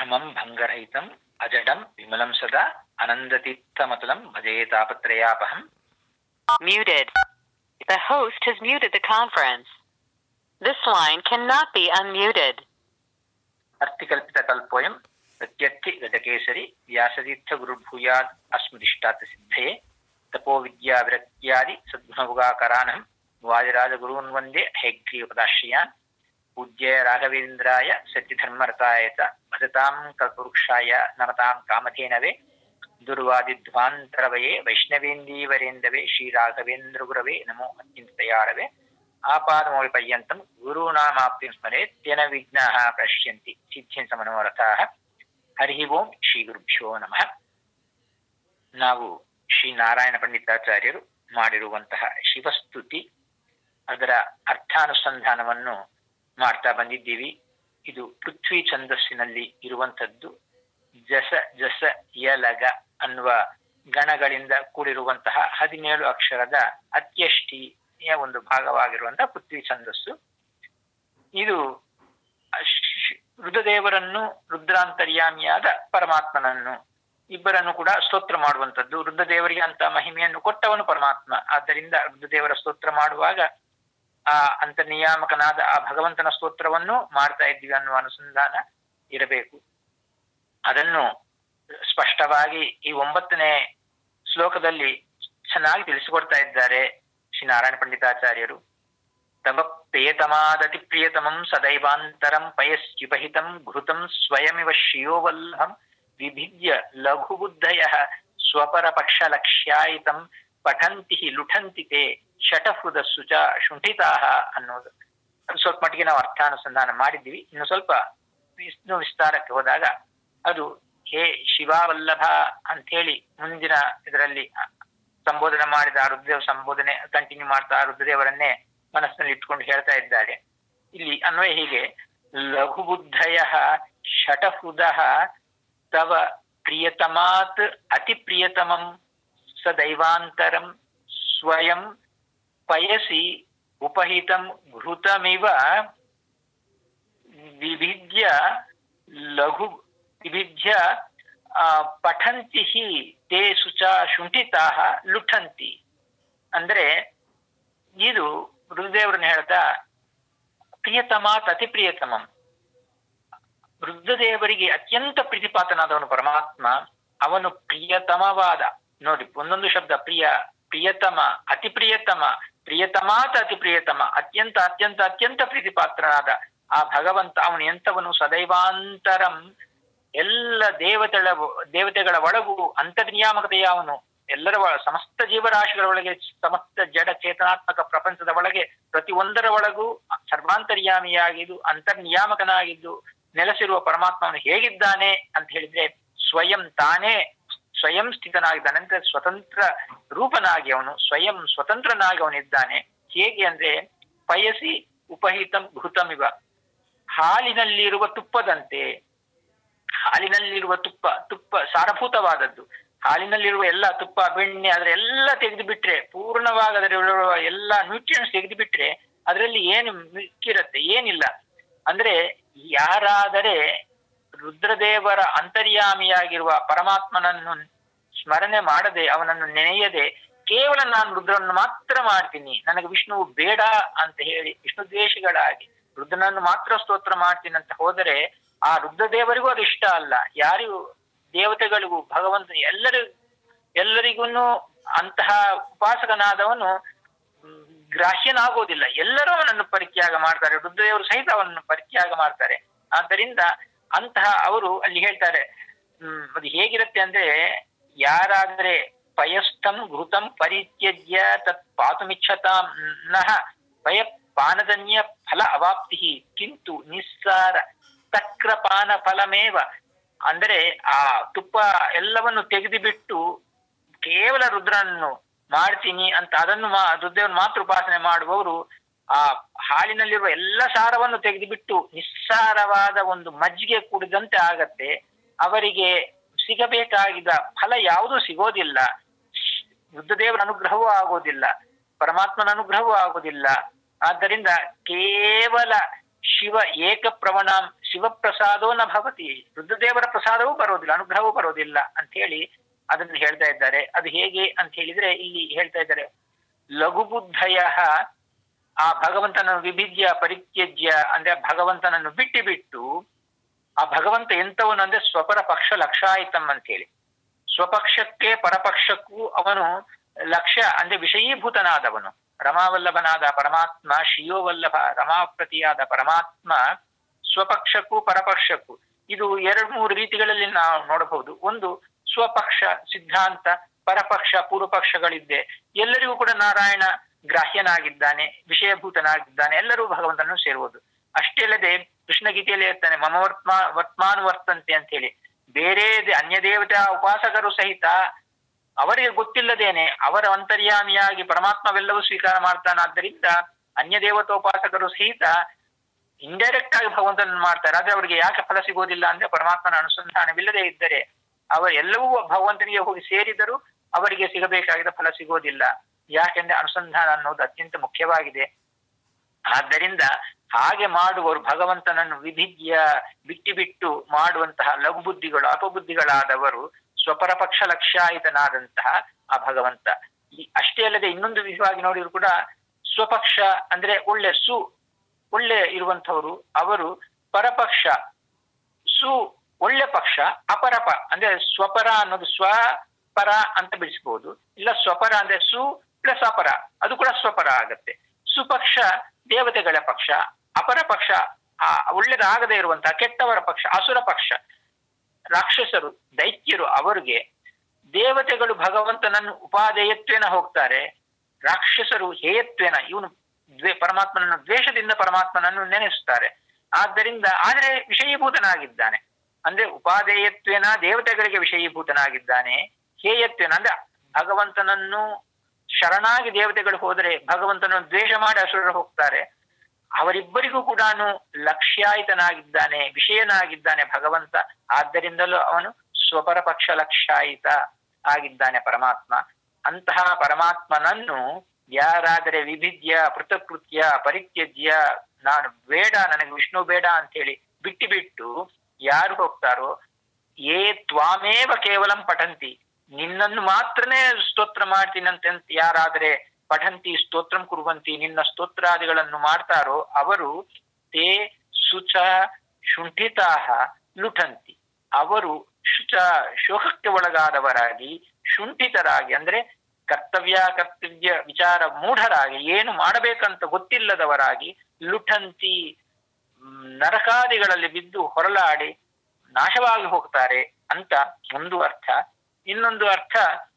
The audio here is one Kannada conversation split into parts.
ಭ್ರಮಂ ಭಂಗರಹಿತಂ ಅಜಡಂ ವಿಮಲಂ ಸದಾ ಅನಂದತೀರ್ಥಮತುಲಂ ಭಜೇ ತಾಪತ್ರಯಾಪಹಂ Muted. The host has muted the conference. This line cannot be unmuted. ಅರ್ಥಿಕಲ್ಪಿತಕಲ್ಪೋಯಂ ಪ್ರತ್ಯರ್ಥಿ ಗಜಕೇಸರಿ Vyasatirtha ಗುರುರ್ಭೂಯಾದ್ ಅಸ್ಮದಿಷ್ಟಾತ್ ಸಿದ್ಧಯೇ ತಪೋ ವಿದ್ಯಾ ವಿರಕ್ತ್ಯಾದಿ ಸದ್ಗುಣಗುಗಾಕರಾನಹಂ ವಾದಿರಾಜ ಗುರುನ್ ವಂದೇ ಹೈಗ್ರೀವಪದಾಶ್ರಯಾನ್ ಪೂಜ್ಯ ರಾಘವೇಂದ್ರಾಯ ಸತ್ಯಧರ್ಮರತಾಯ ಚ ಭಜತಾಂ ಕಲ್ಪವೃಕ್ಷಾಯ ನಮತಾಂ ಕಾಮಧೇನವೇ ದುರ್ವಾದಿಧ್ವಾಂತರವಯೇ ವೈಷ್ಣವೇಂದೀವರೇಂದವೇ ಶ್ರೀರಾಘವೇಂದ್ರ ಗುರವೇ ನಮೋ ಅತ್ಯಂತಯಾಳವೇ ಆಪಾದಮೌಳಿ ಪರ್ಯಂತಂ ಗುರುನಾಮಾಪ್ತಿಂ ಸ್ಮರೇತ್ ತೇನ ವಿಘ್ನಾಃ ಪ್ರಶ್ಯಂತಿ ಸಿದ್ಧ್ಯಂತ ಮನೋರಥಾಃ ಹರಿ ಓಂ ಶ್ರೀ ಗುರುಭ್ಯೋ ನಮಃ ನಾವು ಶ್ರೀ ನಾರಾಯಣ ಪಂಡಿತಾಚಾರ್ಯರು ಮಾಡಿರುವಂತಹ ಶಿವಸ್ತುತಿ ಅದರ ಅರ್ಥಾನುಸಂಧಾನವನ್ನು ಮಾಡ್ತಾ ಬಂದಿದ್ದೀವಿ ಇದು ಪೃಥ್ವಿ ಛಂದಸ್ಸಿನಲ್ಲಿ ಇರುವಂತದ್ದು ಜಸ ಜಸ ಯಲಗ ಅನ್ನುವ ಗಣಗಳಿಂದ ಕೂಡಿರುವಂತಹ ಹದಿನೇಳು ಅಕ್ಷರದ ಅತ್ಯಷ್ಟಿಯ ಒಂದು ಭಾಗವಾಗಿರುವಂತಹ ಪೃಥ್ವಿ ಛಂದಸ್ಸು ಇದು ಶ್- ರುದ್ರದೇವರನ್ನು ರುದ್ರಾಂತರ್ಯಾಮಿಯಾದ ಪರಮಾತ್ಮನನ್ನು ಇಬ್ಬರನ್ನು ಕೂಡ ಸ್ತೋತ್ರ ಮಾಡುವಂತದ್ದು ರುದ್ರದೇವರಿಗೆ ಅಂತ ಮಹಿಮೆಯನ್ನು ಕೊಟ್ಟವನು ಪರಮಾತ್ಮ ಆದ್ದರಿಂದ ರುದ್ರದೇವರ ಸ್ತೋತ್ರ ಮಾಡುವಾಗ ಆ ಅಂತರ್ನಿಯಾಮಕನಾದ ಆ ಭಗವಂತನ ಸ್ತೋತ್ರವನ್ನು ಮಾಡ್ತಾ ಇದ್ದೀವಿ ಅನ್ನುವ ಅನುಸಂಧಾನ ಇರಬೇಕು ಅದನ್ನು ಸ್ಪಷ್ಟವಾಗಿ ಈ ಒಂಬತ್ತನೇ ಶ್ಲೋಕದಲ್ಲಿ ಚೆನ್ನಾಗಿ ತಿಳಿಸಿಕೊಡ್ತಾ ಇದ್ದಾರೆ ಶ್ರೀ ನಾರಾಯಣ ಪಂಡಿತಾಚಾರ್ಯರು ತವ ಪ್ರಿಯತಮಾದತಿ ಪ್ರಿಯತಮಂ ಸದೈವಾಂತರಂ ಪಯಸ್ಯುಪಹಿತಂ ಘೃತಂ ಸ್ವಯಮಿವ ಶ್ರಿಯೋವಲ್ಲಭಂ ವಿಭಿದ್ಯ ಲಘುಬುದ್ಧಯ ಸ್ವಪರ ಪಕ್ಷ ಲಕ್ಷ್ಯಾಯಿತಂ ಪಠಂತಿ ಹಿ ಲುಠಂತಿ ತೇ ಶಟಹೃದ ಸುಚ ಶುಂಠಿತಾ ಅನ್ನೋದು ಅದು ಸ್ವಲ್ಪ ಮಟ್ಟಿಗೆ ನಾವು ಅರ್ಥಾನುಸಂಧಾನ ಮಾಡಿದ್ದೀವಿ ಇನ್ನು ಸ್ವಲ್ಪ ವಿಷ್ಣು ವಿಸ್ತಾರಕ್ಕೆ ಹೋದಾಗ ಅದು ಹೇ ಶಿವಾವಲ್ಲಭ ಅಂಥೇಳಿ ಮುಂದಿನ ಇದರಲ್ಲಿ ಸಂಬೋಧನೆ ಮಾಡಿದ ಆ ರುದ್ರದೇವ ಸಂಬೋಧನೆ ಕಂಟಿನ್ಯೂ ಮಾಡ್ತಾ ಆ ರುದ್ರದೇವರನ್ನೇ ಮನಸ್ಸಿನಲ್ಲಿ ಇಟ್ಕೊಂಡು ಹೇಳ್ತಾ ಇದ್ದಾರೆ ಇಲ್ಲಿ ಅನ್ವಯ ಹೀಗೆ ಲಘುಬುದ್ಧಯ ಶಟಹೃದ ತವ ಪ್ರಿಯತಮಾತ್ ಅತಿ ಪ್ರಿಯತಮಂ ಸದೈವಾಂತರಂ ಸ್ವಯಂ ಪಯಸಿ ಉಪಹಿತಂ ಘೃತಮಿವ ವಿಭಿದ್ಯ ಲಘು ವಿಭಿದ್ಯ ಆ, ಪಠಂತಿ ಹಿ ತೇ ಸುಚ ಶುಂಠಿತಾ ಲುಠಂತಿ ಅಂದ್ರೆ ಇದು ರುದ್ರದೇವರನ್ನ ಹೇಳ್ತಾ ಪ್ರಿಯತಮಾತ್ ಅತಿ ಪ್ರಿಯತಮಂ ರುದ್ರದೇವರಿಗೆ ಅತ್ಯಂತ ಪ್ರೀತಿಪಾತನಾದವನು ಪರಮಾತ್ಮ ಅವನು ಪ್ರಿಯತಮವಾದ ನೋಡಿ ಒಂದೊಂದು ಶಬ್ದ ಪ್ರಿಯ ಪ್ರಿಯತಮ ಅತಿ ಪ್ರಿಯತಮ ಪ್ರಿಯತಮಾತ ಅತಿ ಪ್ರಿಯತಮ ಅತ್ಯಂತ ಅತ್ಯಂತ ಅತ್ಯಂತ ಪ್ರೀತಿಪಾತ್ರನಾದ ಆ ಭಗವಂತ ಅವನು ಎಂತವನು ಸದೈವಾಂತರಂ ಎಲ್ಲ ದೇವತೆಗಳ ದೇವತೆಗಳ ಒಳಗೂ ಅಂತರ್ನಿಯಾಮಕತೆಯ ಅವನು ಎಲ್ಲರ ಒಳ ಸಮಸ್ತ ಜೀವರಾಶಿಗಳ ಒಳಗೆ ಸಮಸ್ತ ಜಡ ಚೇತನಾತ್ಮಕ ಪ್ರಪಂಚದ ಒಳಗೆ ಪ್ರತಿ ಒಂದರ ಒಳಗೂ ಸರ್ವಾಂತರ್ಯಾಮಿಯಾಗಿದ್ದು ಅಂತರ್ನಿಯಾಮಕನಾಗಿದ್ದು ನೆಲೆಸಿರುವ ಪರಮಾತ್ಮನು ಹೇಗಿದ್ದಾನೆ ಅಂತ ಹೇಳಿದ್ರೆ ಸ್ವಯಂ ತಾನೇ ಸ್ವಯಂ ಸ್ಥಿತನಾಗಿದ್ದಾನೆ ಅಂದ್ರೆ ಸ್ವತಂತ್ರ ರೂಪನಾಗಿ ಅವನು ಸ್ವಯಂ ಸ್ವತಂತ್ರನಾಗಿ ಅವನಿದ್ದಾನೆ ಹೇಗೆ ಅಂದ್ರೆ ಪಯಸಿ ಉಪಹಿತಂ ಘೃತಮಿವ ಹಾಲಿನಲ್ಲಿರುವ ತುಪ್ಪದಂತೆ ಹಾಲಿನಲ್ಲಿರುವ ತುಪ್ಪ ತುಪ್ಪ ಸಾರಭೂತವಾದದ್ದು ಹಾಲಿನಲ್ಲಿರುವ ಎಲ್ಲ ತುಪ್ಪ ಬೆಣ್ಣೆ ಅದರ ಎಲ್ಲ ತೆಗೆದು ಬಿಟ್ರೆ ಪೂರ್ಣವಾಗಿ ಅದರಲ್ಲಿರುವ ಎಲ್ಲ ನ್ಯೂಟ್ರಿಯನ್ಸ್ ತೆಗೆದು ಬಿಟ್ರೆ ಅದರಲ್ಲಿ ಏನು ಮಿಕ್ಕಿರತ್ತೆ ಏನಿಲ್ಲ ಅಂದ್ರೆ ಯಾರಾದರೆ ರುದ್ರದೇವರ ಅಂತರ್ಯಾಮಿಯಾಗಿರುವ ಪರಮಾತ್ಮನನ್ನು ಸ್ಮರಣೆ ಮಾಡದೆ ಅವನನ್ನು ನೆನೆಯದೆ ಕೇವಲ ನಾನು ರುದ್ರನ್ನು ಮಾತ್ರ ಮಾಡ್ತೀನಿ ನನಗೆ ವಿಷ್ಣುವು ಬೇಡ ಅಂತ ಹೇಳಿ ವಿಷ್ಣು ದ್ವೇಷಗಳಾಗಿ ರುದ್ರನನ್ನು ಮಾತ್ರ ಸ್ತೋತ್ರ ಮಾಡ್ತೀನಿ ಅಂತ ಹೋದರೆ ಆ ರುದ್ರದೇವರಿಗೂ ಅದು ಇಷ್ಟ ಅಲ್ಲ ಯಾರಿಗೂ ದೇವತೆಗಳಿಗೂ ಭಗವಂತನು ಎಲ್ಲರಿಗೂ ಎಲ್ಲರಿಗೂ ಅಂತಹ ಉಪಾಸಕನಾದವನು ಮ್, ಗ್ರಾಹ್ಯನಾಗೋದಿಲ್ಲ ಎಲ್ಲರೂ ಅವನನ್ನು ಪರಿತ್ಯಾಗ ಮಾಡ್ತಾರೆ ರುದ್ರದೇವರು ಸಹಿತ ಅವನನ್ನು ಪರಿತ್ಯಾಗ ಮಾಡ್ತಾರೆ ಆದ್ದರಿಂದ ಅಂತಹ ಅವರು ಅಲ್ಲಿ ಹೇಳ್ತಾರೆ ಹ್ಮ್ ಅದು ಹೇಗಿರುತ್ತೆ ಅಂದ್ರೆ ಯಾರಾದರೆ ಪಯಸ್ಥಂ ಘೃತಂ ಪರಿತ್ಯಜ್ಯ ತತ್ ಪಾತುಮಿಚ್ಛತಾಂ ನಃ ಪಯ ಪಾನದನ್ಯ ಫಲ ಅವಾಪ್ತಿ ಕಿಂತು ನಿಸ್ಸಾರ ತಕ್ರಪಾನ ಫಲಮೇವ ಅಂದರೆ ಆ ತುಪ್ಪ ಎಲ್ಲವನ್ನು ತೆಗೆದು ಬಿಟ್ಟು ಕೇವಲ ರುದ್ರನನ್ನು ಮಾಡ್ತೀನಿ ಅಂತ ಅದನ್ನು ಮಾ ರುದ್ರವನ್ನು ಮಾತ್ರ ಉಪಾಸನೆ ಮಾಡುವವರು ಆ ಹಾಲಿನಲ್ಲಿರುವ ಎಲ್ಲ ಸಾರವನ್ನು ತೆಗೆದುಬಿಟ್ಟು ನಿಸ್ಸಾರವಾದ ಒಂದು ಮಜ್ಜಿಗೆ ಕುಡಿದಂತೆ ಆಗತ್ತೆ ಅವರಿಗೆ ಸಿಗಬೇಕಾಗಿದ್ದ ಫಲ ಯಾವುದೂ ಸಿಗೋದಿಲ್ಲ ರುದ್ರದೇವರ ಅನುಗ್ರಹವೂ ಆಗೋದಿಲ್ಲ ಪರಮಾತ್ಮನ ಅನುಗ್ರಹವೂ ಆಗೋದಿಲ್ಲ ಆದ್ದರಿಂದ ಕೇವಲ ಶಿವ ಏಕ ಪ್ರವಣಾಂ ಶಿವಪ್ರಸಾದೋ ನ ಭವತಿ ರುದ್ರದೇವರ ಪ್ರಸಾದವೂ ಬರೋದಿಲ್ಲ ಅನುಗ್ರಹವೂ ಬರೋದಿಲ್ಲ ಅಂತ ಹೇಳಿ ಅದನ್ನು ಹೇಳ್ತಾ ಇದ್ದಾರೆ ಅದು ಹೇಗೆ ಅಂತ ಹೇಳಿದ್ರೆ ಇಲ್ಲಿ ಹೇಳ್ತಾ ಇದ್ದಾರೆ ಲಘುಬುದ್ಧಯ ಆ ಭಗವಂತನನ್ನು ವಿಭಿಜ್ಯ ಪರಿತ್ಯಜ್ಯ ಅಂದ್ರೆ ಭಗವಂತನನ್ನು ಬಿಟ್ಟು ಬಿಟ್ಟು ಆ ಭಗವಂತ ಎಂತವನು ಅಂದ್ರೆ ಸ್ವಪರ ಪಕ್ಷ ಲಕ್ಷಾಯಿತಂ ಅಂತ ಹೇಳಿ ಸ್ವಪಕ್ಷಕ್ಕೆ ಪರಪಕ್ಷಕ್ಕೂ ಅವನು ಲಕ್ಷ್ಯ ಅಂದ್ರೆ ವಿಷಯೀಭೂತನಾದವನು ರಮಾವಲ್ಲಭನಾದ ಪರಮಾತ್ಮ ಶ್ರೀಯೋವಲ್ಲಭ ರಮಾಪ್ರತಿಯಾದ ಪರಮಾತ್ಮ ಸ್ವಪಕ್ಷಕ್ಕೂ ಪರಪಕ್ಷಕ್ಕೂ ಇದು ಎರಡು ಮೂರು ರೀತಿಗಳಲ್ಲಿ ನಾವು ನೋಡಬಹುದು ಒಂದು ಸ್ವಪಕ್ಷ ಸಿದ್ಧಾಂತ ಪರಪಕ್ಷ ಪೂರ್ವಪಕ್ಷಗಳಿದ್ದೆ ಎಲ್ಲರಿಗೂ ಕೂಡ ನಾರಾಯಣ ಗ್ರಾಹ್ಯನಾಗಿದ್ದಾನೆ ವಿಷಯಭೂತನಾಗಿದ್ದಾನೆ ಎಲ್ಲರೂ ಭಗವಂತನನ್ನು ಸೇರುವುದು ಅಷ್ಟೇ ಅಲ್ಲದೆ ಕೃಷ್ಣ ಗೀತೆಯಲ್ಲಿ ಹೇಳ್ತಾನೆ ಮಮ ವರ್ತ್ಮಾ ವರ್ತ್ಮಾನು ವರ್ತಂತೆ ಅಂತ ಹೇಳಿ ಬೇರೆ ದೇ- ಅನ್ಯ ದೇವತಾ ಉಪಾಸಕರು ಸಹಿತ ಅವರಿಗೆ ಗೊತ್ತಿಲ್ಲದೇನೆ ಅವರ ಅಂತರ್ಯಾಮಿಯಾಗಿ ಪರಮಾತ್ಮವೆಲ್ಲವೂ ಸ್ವೀಕಾರ ಮಾಡ್ತಾನಾದ್ದರಿಂದ ಅನ್ಯ ದೇವತೋಪಾಸಕರು ಸಹಿತ ಇಂಡೈರೆಕ್ಟ್ ಆಗಿ ಭಗವಂತನನ್ನು ಮಾಡ್ತಾರೆ ಆದ್ರೆ ಅವರಿಗೆ ಯಾಕೆ ಫಲ ಸಿಗೋದಿಲ್ಲ ಅಂದ್ರೆ ಪರಮಾತ್ಮನ ಅನುಸಂಧಾನವಿಲ್ಲದೆ ಇದ್ದರೆ ಅವರು ಎಲ್ಲವೂ ಭಗವಂತನಿಗೆ ಹೋಗಿ ಸೇರಿದರೂ ಅವರಿಗೆ ಸಿಗಬೇಕಾಗಿದ್ದ ಫಲ ಸಿಗೋದಿಲ್ಲ ಯಾಕೆಂದ್ರೆ ಅನುಸಂಧಾನ ಅನ್ನೋದು ಅತ್ಯಂತ ಮುಖ್ಯವಾಗಿದೆ ಆದ್ದರಿಂದ ಹಾಗೆ ಮಾಡುವವರು ಭಗವಂತನನ್ನು ವಿಭಿಜ್ಯ ಬಿಟ್ಟು ಬಿಟ್ಟು ಮಾಡುವಂತಹ ಲಘು ಬುದ್ಧಿಗಳು ಅಪಬುದ್ಧಿಗಳಾದವರು ಸ್ವಪರಪಕ್ಷ ಲಕ್ಷ್ಯಾಯಿತನಾದಂತಹ ಆ ಭಗವಂತ ಈ ಅಷ್ಟೇ ಅಲ್ಲದೆ ಇನ್ನೊಂದು ವಿಧವಾಗಿ ನೋಡಿದ್ರು ಕೂಡ ಸ್ವಪಕ್ಷ ಅಂದ್ರೆ ಒಳ್ಳೆ ಸು ಒಳ್ಳೆ ಇರುವಂತವರು ಅವರು ಪರಪಕ್ಷ ಸು ಒಳ್ಳೆ ಪಕ್ಷ ಅಪರಪ ಅಂದ್ರೆ ಸ್ವಪರ ಅನ್ನೋದು ಸ್ವಪರ ಅಂತ ಬಿಡಿಸಬಹುದು ಇಲ್ಲ ಸ್ವಪರ ಅಂದ್ರೆ ಸು ಪ್ಲಸ್ ಅಪರ ಅದು ಕೂಡ ಸ್ವಪರ ಆಗತ್ತೆ ಸುಪಕ್ಷ ದೇವತೆಗಳ ಪಕ್ಷ ಅಪರ ಪಕ್ಷ ಆ ಒಳ್ಳೆದಾಗದೇ ಇರುವಂತಹ ಕೆಟ್ಟವರ ಪಕ್ಷ ಅಸುರ ಪಕ್ಷ ರಾಕ್ಷಸರು ದೈತ್ಯರು ಅವರಿಗೆ ದೇವತೆಗಳು ಭಗವಂತನನ್ನು ಉಪಾದೇಯತ್ವೇನ ಹೋಗ್ತಾರೆ ರಾಕ್ಷಸರು ಹೇಯತ್ವೇನ ಇವನು ದ್ವೇ ಪರಮಾತ್ಮನನ್ನು ದ್ವೇಷದಿಂದ ಪರಮಾತ್ಮನನ್ನು ನೆನೆಸುತ್ತಾರೆ ಆದ್ದರಿಂದ ಆದರೆ ವಿಷಯೀಭೂತನಾಗಿದ್ದಾನೆ ಅಂದ್ರೆ ಉಪಾದೇಯತ್ವೇನ ದೇವತೆಗಳಿಗೆ ವಿಷಯೀಭೂತನಾಗಿದ್ದಾನೆ ಹೇಯತ್ವೇನ ಅಂದ್ರೆ ಭಗವಂತನನ್ನು ಶರಣಾಗಿ ದೇವತೆಗಳು ಹೋದರೆ ಭಗವಂತನನ್ನು ದ್ವೇಷ ಮಾಡಿ ಅಸುರರು ಹೋಗ್ತಾರೆ ಅವರಿಬ್ಬರಿಗೂ ಕೂಡ ಲಕ್ಷ್ಯಾಯಿತನಾಗಿದ್ದಾನೆ ವಿಷಯನಾಗಿದ್ದಾನೆ ಭಗವಂತ ಆದ್ದರಿಂದಲೂ ಅವನು ಸ್ವಪರ ಪಕ್ಷ ಲಕ್ಷ್ಯಾಯಿತ ಆಗಿದ್ದಾನೆ ಪರಮಾತ್ಮ ಅಂತಹ ಪರಮಾತ್ಮನನ್ನು ಯಾರಾದರೆ ವಿಭಿದ್ಯ ಪೃಥಕೃತ್ಯ ಪರಿತ್ಯಜ್ಯ ನಾನು ಬೇಡ ನನಗೆ ವಿಷ್ಣು ಬೇಡ ಅಂತ ಹೇಳಿ ಬಿಟ್ಟು ಬಿಟ್ಟು ಯಾರು ಹೋಗ್ತಾರೋ ಏ ತ್ವಾಮೇವ ಕೇವಲಂ ಪಠಂತಿ ನಿನ್ನನ್ನು ಮಾತ್ರನೇ ಸ್ತೋತ್ರ ಮಾಡ್ತೀನಂತೆ ಯಾರಾದರೆ ಪಠಂತಿ ಸ್ತೋತ್ರಂ ಕುರುವಂತಿ ನಿನ್ನ ಸ್ತೋತ್ರಾದಿಗಳನ್ನು ಮಾಡ್ತಾರೋ ಅವರು ತೇ ಶುಚ ಶುಂಠಿತಾಹ ಲುಠಂತಿ ಅವರು ಶುಚ ಶೋಕಕ್ಕೆ ಒಳಗಾದವರಾಗಿ ಶುಂಠಿತರಾಗಿ ಅಂದ್ರೆ ಕರ್ತವ್ಯ ಕರ್ತವ್ಯ ವಿಚಾರ ಮೂಢರಾಗಿ ಏನು ಮಾಡಬೇಕಂತ ಗೊತ್ತಿಲ್ಲದವರಾಗಿ ಲುಠಂತಿ ಮ್, ನರಕಾದಿಗಳಲ್ಲಿ ಬಿದ್ದು ಹೊರಲಾಡಿ ನಾಶವಾಗಿ ಹೋಗ್ತಾರೆ ಅಂತ ಒಂದು ಅರ್ಥ ಇನ್ನೊಂದು ಅರ್ಥ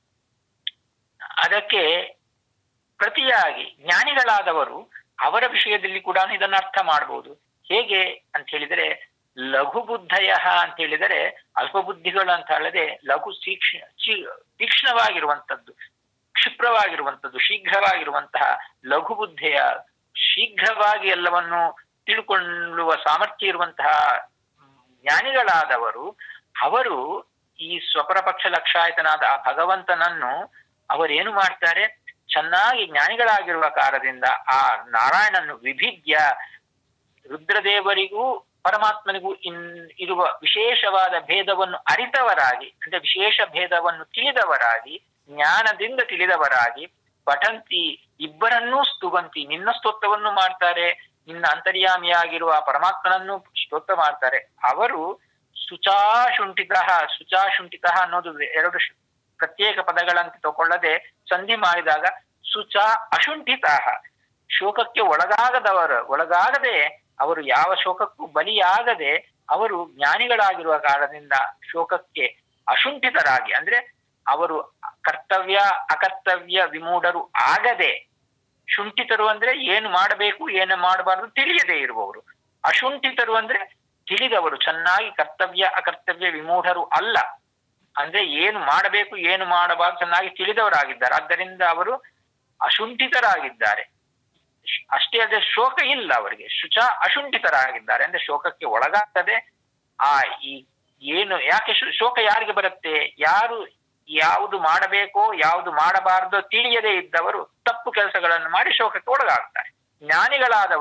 ಅದಕ್ಕೆ ಪ್ರತಿಯಾಗಿ ಜ್ಞಾನಿಗಳಾದವರು ಅವರ ವಿಷಯದಲ್ಲಿ ಕೂಡ ಇದನ್ನು ಅರ್ಥ ಮಾಡಬಹುದು ಹೇಗೆ ಅಂತ ಹೇಳಿದರೆ ಲಘು ಬುದ್ಧಯ ಅಂತ ಹೇಳಿದರೆ ಅಲ್ಪ ಬುದ್ಧಿಗಳು ಅಂತ ಹೇಳದೆ ಲಘು ತೀಕ್ಷ್ಣ ಚಿ- ತೀಕ್ಷ್ಣವಾಗಿರುವಂತದ್ದು ಕ್ಷಿಪ್ರವಾಗಿರುವಂತದ್ದು ಶೀಘ್ರವಾಗಿರುವಂತಹ ಲಘು ಬುದ್ಧಿಯ ಶೀಘ್ರವಾಗಿ ಎಲ್ಲವನ್ನು ತಿಳ್ಕೊಳ್ಳುವ ಸಾಮರ್ಥ್ಯ ಇರುವಂತಹ ಜ್ಞಾನಿಗಳಾದವರು ಅವರು ಈ ಸ್ವಪರಪಕ್ಷ ಲಕ್ಷಾಯತನಾದ ಆ ಭಗವಂತನನ್ನು ಅವರೇನು ಮಾಡ್ತಾರೆ ಚೆನ್ನಾಗಿ ಜ್ಞಾನಿಗಳಾಗಿರುವ ಕಾರಣದಿಂದ ಆ ನಾರಾಯಣನ್ನು ವಿಭಿದ್ಯ ರುದ್ರದೇವರಿಗೂ ಪರಮಾತ್ಮನಿಗೂ ಇನ್ ಇರುವ ವಿಶೇಷವಾದ ಭೇದವನ್ನು ಅರಿತವರಾಗಿ ಅಂದ್ರೆ ವಿಶೇಷ ಭೇದವನ್ನು ತಿಳಿದವರಾಗಿ ಜ್ಞಾನದಿಂದ ತಿಳಿದವರಾಗಿ ಪಠಂತಿ ಇಬ್ಬರನ್ನೂ ಸ್ತುವಂತಿ ನಿನ್ನ ಸ್ತೋತ್ರವನ್ನು ಮಾಡ್ತಾರೆ ನಿನ್ನ ಅಂತರ್ಯಾಮಿಯಾಗಿರುವ ಪರಮಾತ್ಮನನ್ನು ಸ್ತೋತ್ರ ಮಾಡ್ತಾರೆ ಅವರು ಸುಚಾಶುಂಠಿತ ಸುಚಾಶುಂಠಿತ ಅನ್ನೋದು ಎರಡು ಶ್- ಪ್ರತ್ಯೇಕ ಪದಗಳಂತೆ ತಗೊಳ್ಳದೆ ಸಂಧಿ ಮಾಡಿದಾಗ ಸುಚ ಅಶುಂಠಿತ ಶೋಕಕ್ಕೆ ಒಳಗಾಗದವರು ಒಳಗಾಗದೆ ಅವರು ಯಾವ ಶೋಕಕ್ಕೂ ಬಲಿಯಾಗದೆ ಅವರು ಜ್ಞಾನಿಗಳಾಗಿರುವ ಕಾರಣದಿಂದ ಶೋಕಕ್ಕೆ ಅಶುಂಠಿತರಾಗಿ ಅಂದ್ರೆ ಅವರು ಕರ್ತವ್ಯ ಅಕರ್ತವ್ಯ ವಿಮೂಢರು ಆಗದೆ ಶುಂಠಿತರು ಅಂದ್ರೆ ಏನು ಮಾಡಬೇಕು ಏನು ಮಾಡಬಾರದು ತಿಳಿಯದೇ ಇರುವವರು ಅಶುಂಠಿತರು ಅಂದ್ರೆ ತಿಳಿದವರು ಚೆನ್ನಾಗಿ ಕರ್ತವ್ಯ ಅಕರ್ತವ್ಯ ವಿಮೂಢರು ಅಲ್ಲ ಅಂದ್ರೆ ಏನು ಮಾಡಬೇಕು ಏನು ಮಾಡಬಾರದು ಚೆನ್ನಾಗಿ ತಿಳಿದವರಾಗಿದ್ದಾರೆ ಆದ್ದರಿಂದ ಅವರು ಅಶುಂಠಿತರಾಗಿದ್ದಾರೆ ಶ್- ಅಷ್ಟೇ ಅಲ್ಲದೆ ಶೋಕ ಇಲ್ಲ ಅವರಿಗೆ ಶುಚ ಅಶುಂಠಿತರಾಗಿದ್ದಾರೆ ಅಂದ್ರೆ ಶೋಕಕ್ಕೆ ಒಳಗಾಗದೆ ಆ ಈ ಏನು ಯಾಕೆ ಶು- ಶೋಕ ಯಾರಿಗೆ ಬರುತ್ತೆ ಯಾರು ಯಾವುದು ಮಾಡಬೇಕೋ ಯಾವುದು ಮಾಡಬಾರದೋ ತಿಳಿಯದೇ ಇದ್ದವರು ತಪ್ಪು ಕೆಲಸಗಳನ್ನು ಮಾಡಿ ಶೋಕಕ್ಕೆ ಒಳಗಾಗ್ತಾರೆ ಜ್ಞಾನಿಗಳಾದವರು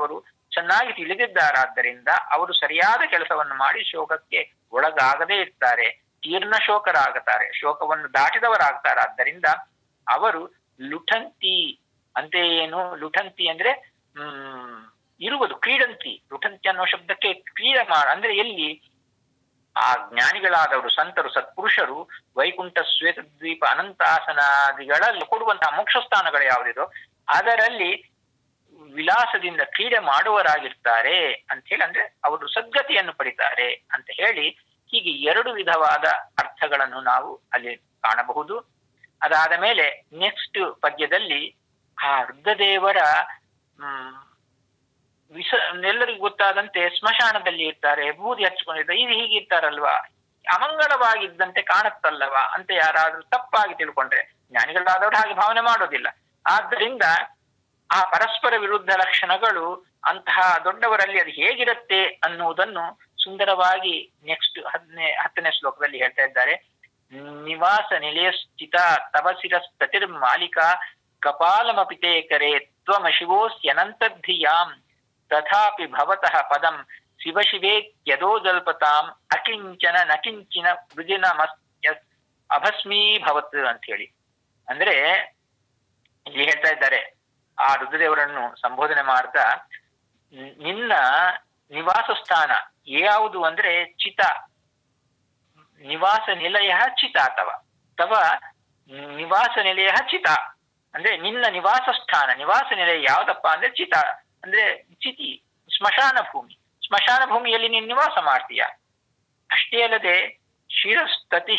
ಚೆನ್ನಾಗಿ ತಿಳಿದಿದ್ದಾರಾದ್ದರಿಂದ ಅವರು ಸರಿಯಾದ ಕೆಲಸವನ್ನು ಮಾಡಿ ಶೋಕಕ್ಕೆ ಒಳಗಾಗದೇ ಇರ್ತಾರೆ ತೀರ್ಣ ಶೋಕರಾಗುತ್ತಾರೆ ಶೋಕವನ್ನು ದಾಟಿದವರಾಗ್ತಾರಾದ್ದರಿಂದ ಅವರು ಲುಠಂತಿ ಅಂತ ಏನು ಲುಠಂತಿ ಅಂದ್ರೆ ಹ್ಮ್ ಇರುವುದು ಕ್ರೀಡಂತಿ ಲುಠಂತಿ ಅನ್ನೋ ಶಬ್ದಕ್ಕೆ ಕ್ರೀಡೆ ಮಾಡ ಅಂದ್ರೆ ಎಲ್ಲಿ ಆ ಜ್ಞಾನಿಗಳಾದವರು ಸಂತರು ಸತ್ಪುರುಷರು ವೈಕುಂಠ ಶ್ವೇತದ್ವೀಪ ಅನಂತಾಸನಾದಿಗಳಲ್ಲಿ ಕೊಡುವಂತಹ ಮೋಕ್ಷ ಸ್ಥಾನಗಳು ಯಾವುದಿದೋ ಅದರಲ್ಲಿ ವಿಲಾಸದಿಂದ ಕ್ರೀಡೆ ಮಾಡುವರಾಗಿರ್ತಾರೆ ಅಂತ ಹೇಳಿ ಅಂದ್ರೆ ಅವರು ಸದ್ಗತಿಯನ್ನು ಪಡಿತಾರೆ ಅಂತ ಹೇಳಿ ಹೀಗೆ ಎರಡು ವಿಧವಾದ ಅರ್ಥಗಳನ್ನು ನಾವು ಅಲ್ಲಿ ಕಾಣಬಹುದು ಅದಾದ ಮೇಲೆ ನೆಕ್ಸ್ಟ್ ಪದ್ಯದಲ್ಲಿ ಆ ವೃದ್ಧದೇವರ ಹ್ಮ್ ವಿಸ ಎಲ್ಲರಿಗೂ ಗೊತ್ತಾದಂತೆ ಸ್ಮಶಾನದಲ್ಲಿ ಇರ್ತಾರೆ ಬೂದಿ ಹಚ್ಕೊಂಡಿರ್ತಾರೆ ಇದು ಹೀಗೆ ಇರ್ತಾರಲ್ವಾ ಅಮಂಗಳವಾಗಿದ್ದಂತೆ ಕಾಣುತ್ತಲ್ಲವಾ ಅಂತ ಯಾರಾದ್ರೂ ತಪ್ಪಾಗಿ ತಿಳ್ಕೊಂಡ್ರೆ ಜ್ಞಾನಿಗಳಾದವರು ಹಾಗೆ ಭಾವನೆ ಮಾಡೋದಿಲ್ಲ ಆದ್ದರಿಂದ ಆ ಪರಸ್ಪರ ವಿರುದ್ಧ ಲಕ್ಷಣಗಳು ಅಂತಹ ದೊಡ್ಡವರಲ್ಲಿ ಅದು ಹೇಗಿರುತ್ತೆ ಅನ್ನುವುದನ್ನು ಸುಂದರವಾಗಿ ನೆಕ್ಸ್ಟ್ ಹತ್ತನೇ ಹತ್ತನೇ ಶ್ಲೋಕದಲ್ಲಿ ಹೇಳ್ತಾ ಇದ್ದಾರೆ ನಿವಾಸ ನಿಲಯಸ್ಥಿತ ತಪಸಿರ ಸ್ಥತಿರ್ ಮಾಲಿಕಾ ಕಪಾಲಮಪಿತೆ ಕರೆ ತ್ವಮಶಿವೋಸ್ಯನಂತದ್ಧಿಯಾಂ ತಥಾಪಿ ಭವತಃ ಪದಂ ಶಿವಶಿವೇ ಯದೋ ಜಲ್ಪತಾಂ ಅಕಿಂಚನ ನಕಿಂಚಿನ ಮೃದಿನ ಅಭಸ್ಮೀಭವತ್ ಅಂತ ಹೇಳಿ ಅಂದ್ರೆ ಇಲ್ಲಿ ಹೇಳ್ತಾ ಇದ್ದಾರೆ ಆ ರುದ್ರದೇವರನ್ನು ಸಂಬೋಧನೆ ಮಾಡ್ತಾ ನಿನ್ನ ನಿವಾಸ ಸ್ಥಾನ ಯಾವುದು ಅಂದ್ರೆ ಚಿತ ನಿವಾಸ ನಿಲಯ ಚಿತ ಅಥವಾ ತವ ನಿವಾಸ ನಿಲಯ ಚಿತ ಅಂದ್ರೆ ನಿನ್ನ ನಿವಾಸ ಸ್ಥಾನ ನಿವಾಸ ನಿಲಯ ಯಾವ್ದಪ್ಪ ಅಂದ್ರೆ ಚಿತ ಅಂದ್ರೆ ಚಿತಿ ಸ್ಮಶಾನ ಭೂಮಿ ಸ್ಮಶಾನ ಭೂಮಿಯಲ್ಲಿ ನೀನು ನಿವಾಸ ಮಾಡ್ತೀಯ ಅಷ್ಟೇ ಅಲ್ಲದೆ ಶಿರಸ್ತತಿ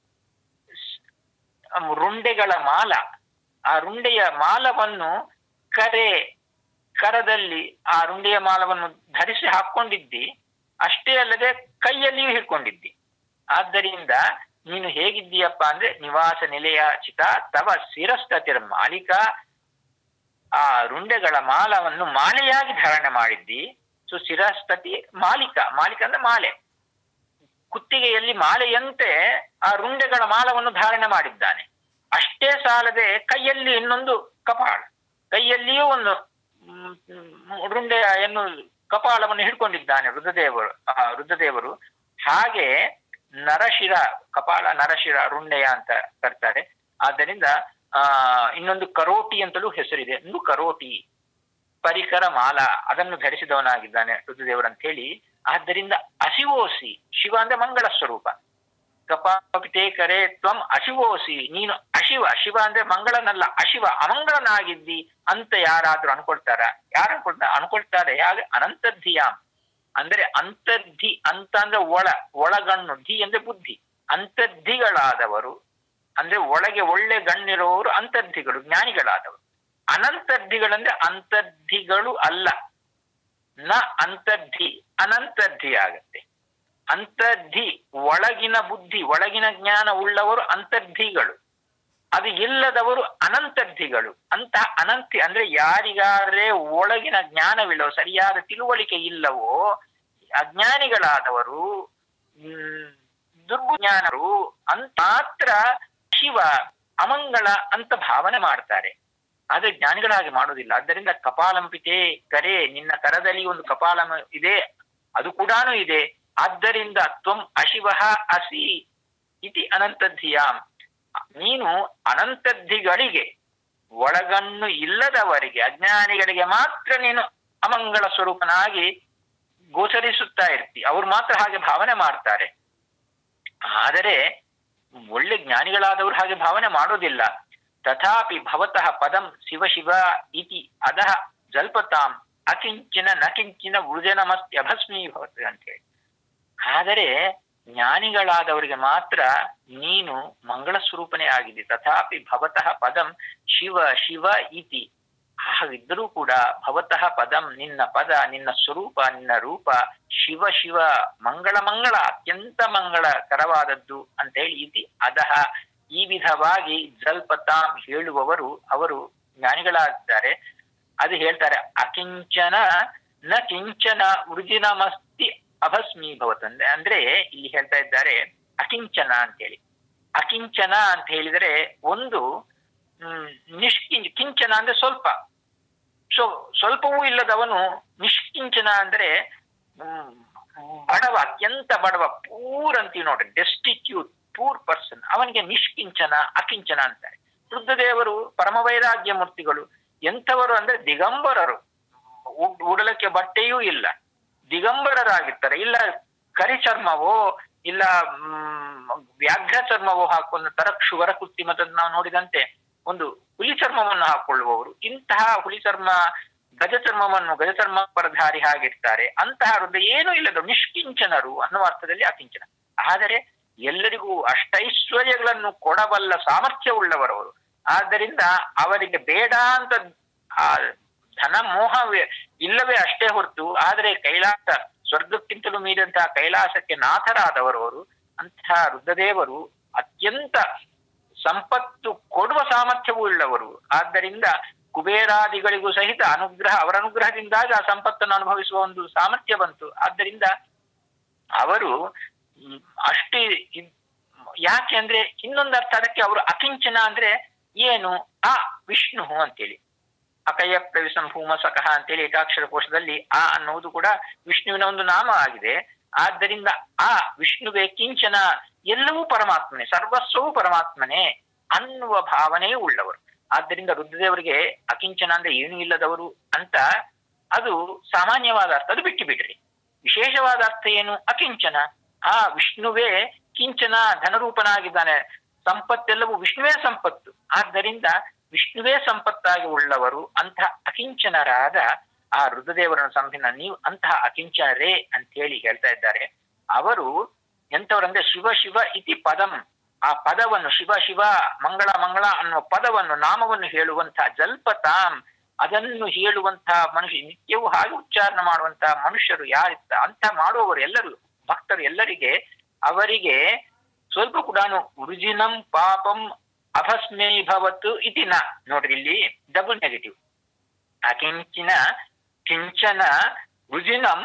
ರುಂಡೆಗಳ ಮಾಲ ಆ ರುಂಡೆಯ ಮಾಲವನ್ನು ಕರೆ ಕರದಲ್ಲಿ ಆ ರುಂಡೆಯ ಮಾಲವನ್ನು ಧರಿಸಿ ಹಾಕೊಂಡಿದ್ದಿ ಅಷ್ಟೇ ಅಲ್ಲದೆ ಕೈಯಲ್ಲಿಯೂ ಹಿಡ್ಕೊಂಡಿದ್ದಿ ಆದ್ದರಿಂದ ನೀನು ಹೇಗಿದ್ದೀಯಪ್ಪ ಅಂದ್ರೆ ನಿವಾಸ ನಿಲಯ ಚಿತ ತವ ಶಿರಸ್ತತಿರ ಮಾಲೀಕ ಆ ರುಂಡೆಗಳ ಮಾಲವನ್ನು ಮಾಲೆಯಾಗಿ ಧಾರಣೆ ಮಾಡಿದ್ದಿ ಸೊ ಶಿರಸ್ತತಿ ಮಾಲಿಕ ಮಾಲಿಕ ಅಂದ್ರೆ ಮಾಲೆ ಕುತ್ತಿಗೆಯಲ್ಲಿ ಮಾಲೆಯಂತೆ ಆ ರುಂಡೆಗಳ ಮಾಲವನ್ನು ಧಾರಣೆ ಮಾಡಿದ್ದಾನೆ ಅಷ್ಟೇ ಸಾಲದೆ ಕೈಯಲ್ಲಿ ಇನ್ನೊಂದು ಕಪಾಳ ಕೈಯಲ್ಲಿಯೂ ಒಂದು ರುಂಡೆಯ ಏನು ಕಪಾಲವನ್ನು ಹಿಡ್ಕೊಂಡಿದ್ದಾನೆ ರುದ್ರದೇವರು ಆ ರುದ್ರದೇವರು ಹಾಗೆ ನರಶಿರ ಕಪಾಲ ನರಶಿರ ರುಂಡೆಯ ಅಂತ ಕರ್ತಾರೆ ಆದ್ದರಿಂದ ಆ ಇನ್ನೊಂದು ಕರೋಟಿ ಅಂತಲೂ ಹೆಸರಿದೆ ಒಂದು ಕರೋಟಿ ಪರಿಕರ ಮಾಲ ಅದನ್ನು ಧರಿಸಿದವನಾಗಿದ್ದಾನೆ ರುದ್ರದೇವರು ಅಂತ ಹೇಳಿ ಆದ್ದರಿಂದ ಅಶಿವೋಸಿ ಶಿವ ಅಂದ್ರೆ ಮಂಗಳ ಸ್ವರೂಪ ಕಪಾಪಿತೇ ಕರೆ ತ್ವಂ ಅಶಿವೋಸಿ ನೀನು ಅಶಿವ ಶಿವ ಅಂದ್ರೆ ಮಂಗಳನಲ್ಲ ಅಶಿವ ಅಮಂಗಳನಾಗಿದ್ದಿ ಅಂತ ಯಾರಾದ್ರೂ ಅನ್ಕೊಳ್ತಾರ ಯಾರು ಅನ್ಕೊಳ್ತಾರೆ ಅನ್ಕೊಳ್ತಾರೆ ಯಾಕೆ ಅನಂತದ್ಧಿಯಾಮ್ ಅಂದ್ರೆ ಅಂತರ್ಧಿ ಅಂತ ಅಂದ್ರೆ ಒಳ ಒಳಗಣ್ಣು ಧಿ ಅಂದ್ರೆ ಬುದ್ಧಿ ಅಂತರ್ಧಿಗಳಾದವರು ಅಂದ್ರೆ ಒಳಗೆ ಒಳ್ಳೆ ಗಣ್ಣಿರುವವರು ಅಂತರ್ಧಿಗಳು ಜ್ಞಾನಿಗಳಾದವರು ಅನಂತರ್ಧಿಗಳಂದ್ರೆ ಅಂತರ್ಧಿಗಳು ಅಲ್ಲ ನ ಅಂತರ್ಧಿ ಅನಂತರ್ಧಿ ಆಗತ್ತೆ ಅಂತರ್ಧಿ ಒಳಗಿನ ಬುದ್ಧಿ ಒಳಗಿನ ಜ್ಞಾನ ಉಳ್ಳವರು ಅಂತರ್ಧಿಗಳು ಅದು ಇಲ್ಲದವರು ಅನಂತರ್ಧಿಗಳು ಅಂತ ಅನಂತಿ ಅಂದ್ರೆ ಯಾರಿಗಾದ್ರೆ ಒಳಗಿನ ಜ್ಞಾನವಿಲ್ಲವೋ ಸರಿಯಾದ ತಿಳುವಳಿಕೆ ಇಲ್ಲವೋ ಅಜ್ಞಾನಿಗಳಾದವರು ಹ್ಮ್ ದುರ್ಜ್ಞಾನರು ಅಂತ ಮಾತ್ರ ಶಿವ ಅಮಂಗಳ ಅಂತ ಭಾವನೆ ಮಾಡ್ತಾರೆ ಆದ್ರೆ ಜ್ಞಾನಿಗಳ ಹಾಗೆ ಮಾಡೋದಿಲ್ಲ ಆದ್ದರಿಂದ ಕಪಾಲಂಪಿತೆ ಕರೆ ನಿನ್ನ ಕರದಲ್ಲಿ ಒಂದು ಕಪಾಲಂ ಇದೆ ಅದು ಕೂಡ ಇದೆ ಆದ್ದರಿಂದ ತ್ವಂ ಅಶಿವ ಅಸಿ ಇತಿ ಅನಂತಧಿಯಾಂ ನೀನು ಅನಂತದ್ಧಿಗಳಿಗೆ ಒಳಗಣ್ಣು ಇಲ್ಲದವರಿಗೆ ಅಜ್ಞಾನಿಗಳಿಗೆ ಮಾತ್ರ ನೀನು ಅಮಂಗಳ ಸ್ವರೂಪನಾಗಿ ಗೋಚರಿಸುತ್ತಾ ಇರ್ತಿ ಅವ್ರು ಮಾತ್ರ ಹಾಗೆ ಭಾವನೆ ಮಾಡ್ತಾರೆ ಆದರೆ ಒಳ್ಳೆ ಜ್ಞಾನಿಗಳಾದವರು ಹಾಗೆ ಭಾವನೆ ಮಾಡೋದಿಲ್ಲ ತಥಾಪಿ ಭವತಃ ಪದಂ ಶಿವ ಶಿವ ಇತಿ ಅದಹ ಜಲ್ಪತಾಂ ಅಕಿಂಚಿನ ನಕಿಂಚಿನ ವೃಜನಮಸ್ತ್ಯಭಸ್ಮೀ ಭವತ್ ಅಂತ ಹೇಳಿ ಆದರೆ ಜ್ಞಾನಿಗಳಾದವರಿಗೆ ಮಾತ್ರ ನೀನು ಮಂಗಳ ಸ್ವರೂಪನೇ ಆಗಿದೆ ತಥಾಪಿ ಭವತಃ ಪದಂ ಶಿವ ಶಿವ ಇತಿ ಹಾಗಿದ್ದರೂ ಕೂಡ ಭವತಃ ಪದಂ ನಿನ್ನ ಪದ ನಿನ್ನ ಸ್ವರೂಪ ನಿನ್ನ ರೂಪ ಶಿವ ಶಿವ ಮಂಗಳ ಮಂಗಳ ಅತ್ಯಂತ ಮಂಗಳಕರವಾದದ್ದು ಅಂತ ಹೇಳಿ ಇತಿ ಅದಹ ಈ ವಿಧವಾಗಿ ಜಲ್ಪತಾಂ ಹೇಳುವವರು ಅವರು ಜ್ಞಾನಿಗಳಾಗಿದ್ದಾರೆ ಅದು ಹೇಳ್ತಾರೆ ಅಕಿಂಚನ ನ ಕಿಂಚನ ವೃಜಿನಮಸ್ತಿ ಅಭಸ್ಮೀಭವತ್ ಅಂದ್ರೆ ಅಂದ್ರೆ ಇಲ್ಲಿ ಹೇಳ್ತಾ ಇದ್ದಾರೆ ಅಕಿಂಚನ ಅಂತ ಹೇಳಿ ಅಕಿಂಚನ ಅಂತ ಹೇಳಿದರೆ ಒಂದು ಹ್ಮ್ ನಿಷ್ಕಿಂಚ ಕಿಂಚನ ಅಂದ್ರೆ ಸ್ವಲ್ಪ ಸೊ ಸ್ವಲ್ಪವೂ ಇಲ್ಲದವನು ನಿಷ್ಕಿಂಚನ ಅಂದ್ರೆ ಹ್ಮ್, ಬಡವ ಅತ್ಯಂತ ಬಡವ ಪೂರ್ ಅಂತೀವಿ ನೋಡ್ರಿ ಡೆಸ್ಟಿಟ್ಯೂಟ್ ಪೂರ್ ಪರ್ಸನ್ ಅವನಿಗೆ ನಿಷ್ಕಿಂಚನ ಅಕಿಂಚನ ಅಂತಾರೆ ರುದ್ರದೇವರು ಪರಮ ವೈರಾಗ್ಯ ಮೂರ್ತಿಗಳು ಎಂಥವರು ಅಂದ್ರೆ ದಿಗಂಬರರು ಉಡ್- ಉಡಲಕ್ಕೆ ಬಟ್ಟೆಯೂ ಇಲ್ಲ ದಿಗಂಬರರಾಗಿರ್ತಾರೆ ಇಲ್ಲ ಕರಿ ಚರ್ಮವೋ ಇಲ್ಲ ಮ್, ವ್ಯಾಘ್ರ ಚರ್ಮವೋ ಹಾಕೊಂಡು ತರಕ್ಷು ವರಕುತ್ತಿ ಮತ್ತು ನಾವು ನೋಡಿದಂತೆ ಒಂದು ಹುಲಿ ಚರ್ಮವನ್ನು ಹಾಕೊಳ್ಳುವವರು ಇಂತಹ ಹುಲಿ ಚರ್ಮ ಗಜ ಚರ್ಮವನ್ನು ಗಜ ಚರ್ಮ ಪರಧಾರಿ ಹಾಗಿರ್ತಾರೆ ಅಂತಹ ವೃದ್ಧ ಏನೂ ಇಲ್ಲದ ನಿಷ್ಕಿಂಚನರು ಅನ್ನುವ ಅರ್ಥದಲ್ಲಿ ಅಕಿಂಚನ ಆದರೆ ಎಲ್ಲರಿಗೂ ಅಷ್ಟೈಶ್ವರ್ಯಗಳನ್ನು ಕೊಡಬಲ್ಲ ಸಾಮರ್ಥ್ಯವುಳ್ಳವರವರು ಆದ್ದರಿಂದ ಅವರಿಗೆ ಬೇಡ ಅಂತ ಆ ಧನ ಮೋಹವೇ ಇಲ್ಲವೇ ಅಷ್ಟೇ ಹೊರತು ಆದರೆ ಕೈಲಾಸ ಸ್ವರ್ಗಕ್ಕಿಂತಲೂ ಮೀರಿದಂತಹ ಕೈಲಾಸಕ್ಕೆ ನಾಥರಾದವರವರು ಅಂತಹ ರುದ್ರದೇವರು ಅತ್ಯಂತ ಸಂಪತ್ತು ಕೊಡುವ ಸಾಮರ್ಥ್ಯವೂ ಉಳ್ಳವರು ಆದ್ದರಿಂದ ಕುಬೇರಾದಿಗಳಿಗೂ ಸಹಿತ ಅನುಗ್ರಹ ಅವರ ಅನುಗ್ರಹದಿಂದಾಗಿ ಆ ಸಂಪತ್ತನ್ನು ಅನುಭವಿಸುವ ಒಂದು ಸಾಮರ್ಥ್ಯ ಬಂತು ಆದ್ದರಿಂದ ಅವರು ಮ್, ಅಷ್ಟೇ ಇದ್- ಯಾಕೆ ಅಂದ್ರೆ ಇನ್ನೊಂದು ಅರ್ಥ ಅದಕ್ಕೆ ಅವರು ಅಕಿಂಚನ ಅಂದ್ರೆ ಏನು ಆ ವಿಷ್ಣು ಅಂತೇಳಿ ಅಕಯ ಪ್ರವಿಸಂ ಭೂಮ ಸಕಹ ಅಂತೇಳಿ ಏಕಾಕ್ಷರ ಕೋಶದಲ್ಲಿ ಆ ಅನ್ನುವುದು ಕೂಡ ವಿಷ್ಣುವಿನ ಒಂದು ನಾಮ ಆಗಿದೆ ಆದ್ದರಿಂದ ಆ ವಿಷ್ಣುವೇ ಕಿಂಚನ ಎಲ್ಲವೂ ಪರಮಾತ್ಮನೇ ಸರ್ವಸ್ವವೂ ಪರಮಾತ್ಮನೇ ಅನ್ನುವ ಭಾವನೆ ಉಳ್ಳವರು ಆದ್ದರಿಂದ ರುದ್ರದೇವರಿಗೆ ಅಕಿಂಚನ ಅಂದ್ರೆ ಏನೂ ಇಲ್ಲದವರು ಅಂತ ಅದು ಸಾಮಾನ್ಯವಾದ ಅರ್ಥ ಅದು ಬಿಟ್ಟು ಬಿಡ್ರಿ ವಿಶೇಷವಾದ ಅರ್ಥ ಏನು ಅಕಿಂಚನ ಆ ವಿಷ್ಣುವೇ ಕಿಂಚನ ಧನರೂಪನಾಗಿದ್ದಾನೆ ಸಂಪತ್ತೆಲ್ಲವೂ ವಿಷ್ಣುವೇ ಸಂಪತ್ತು ಆದ್ದರಿಂದ ವಿಷ್ಣುವೇ ಸಂಪತ್ತಾಗಿ ಉಳ್ಳವರು ಅಂತಹ ಅಕಿಂಚನರಾದ ಆ ರುದ್ರದೇವರನ್ನು ಸಂಭಿನ್ನ ನೀವು ಅಂತಹ ಅಕಿಂಚನರೇ ಅಂತ ಹೇಳಿ ಹೇಳ್ತಾ ಇದ್ದಾರೆ ಅವರು ಎಂತವರಂದ್ರೆ ಶಿವ ಶಿವ ಇತಿ ಪದಂ ಆ ಪದವನ್ನು ಶಿವ ಶಿವ ಮಂಗಳ ಮಂಗಳ ಅನ್ನುವ ಪದವನ್ನು ನಾಮವನ್ನು ಹೇಳುವಂತಹ ಜಲ್ಪತಾಂ ಅದನ್ನು ಹೇಳುವಂತಹ ಮನುಷ್ಯ ನಿತ್ಯವೂ ಹಾಗೆ ಉಚ್ಚಾರಣೆ ಮಾಡುವಂತಹ ಮನುಷ್ಯರು ಯಾರಿತ್ತ ಅಂತ ಮಾಡುವವರು ಎಲ್ಲರೂ ಭಕ್ತರು ಎಲ್ಲರಿಗೆ ಅವರಿಗೆ ಸ್ವಲ್ಪ ಕೂಡ ಉರುಜಿನಂ ಪಾಪಂ ಅಭಸ್ಮೀಭವತ್ ಇತಿ ನ ನೋಡ್ರಿ ಇಲ್ಲಿ ಡಬಲ್ ನೆಗೆಟಿವ್ ಅಕಿಂಚಿನ ಕಿಂಚನ ರುಜಿನಂ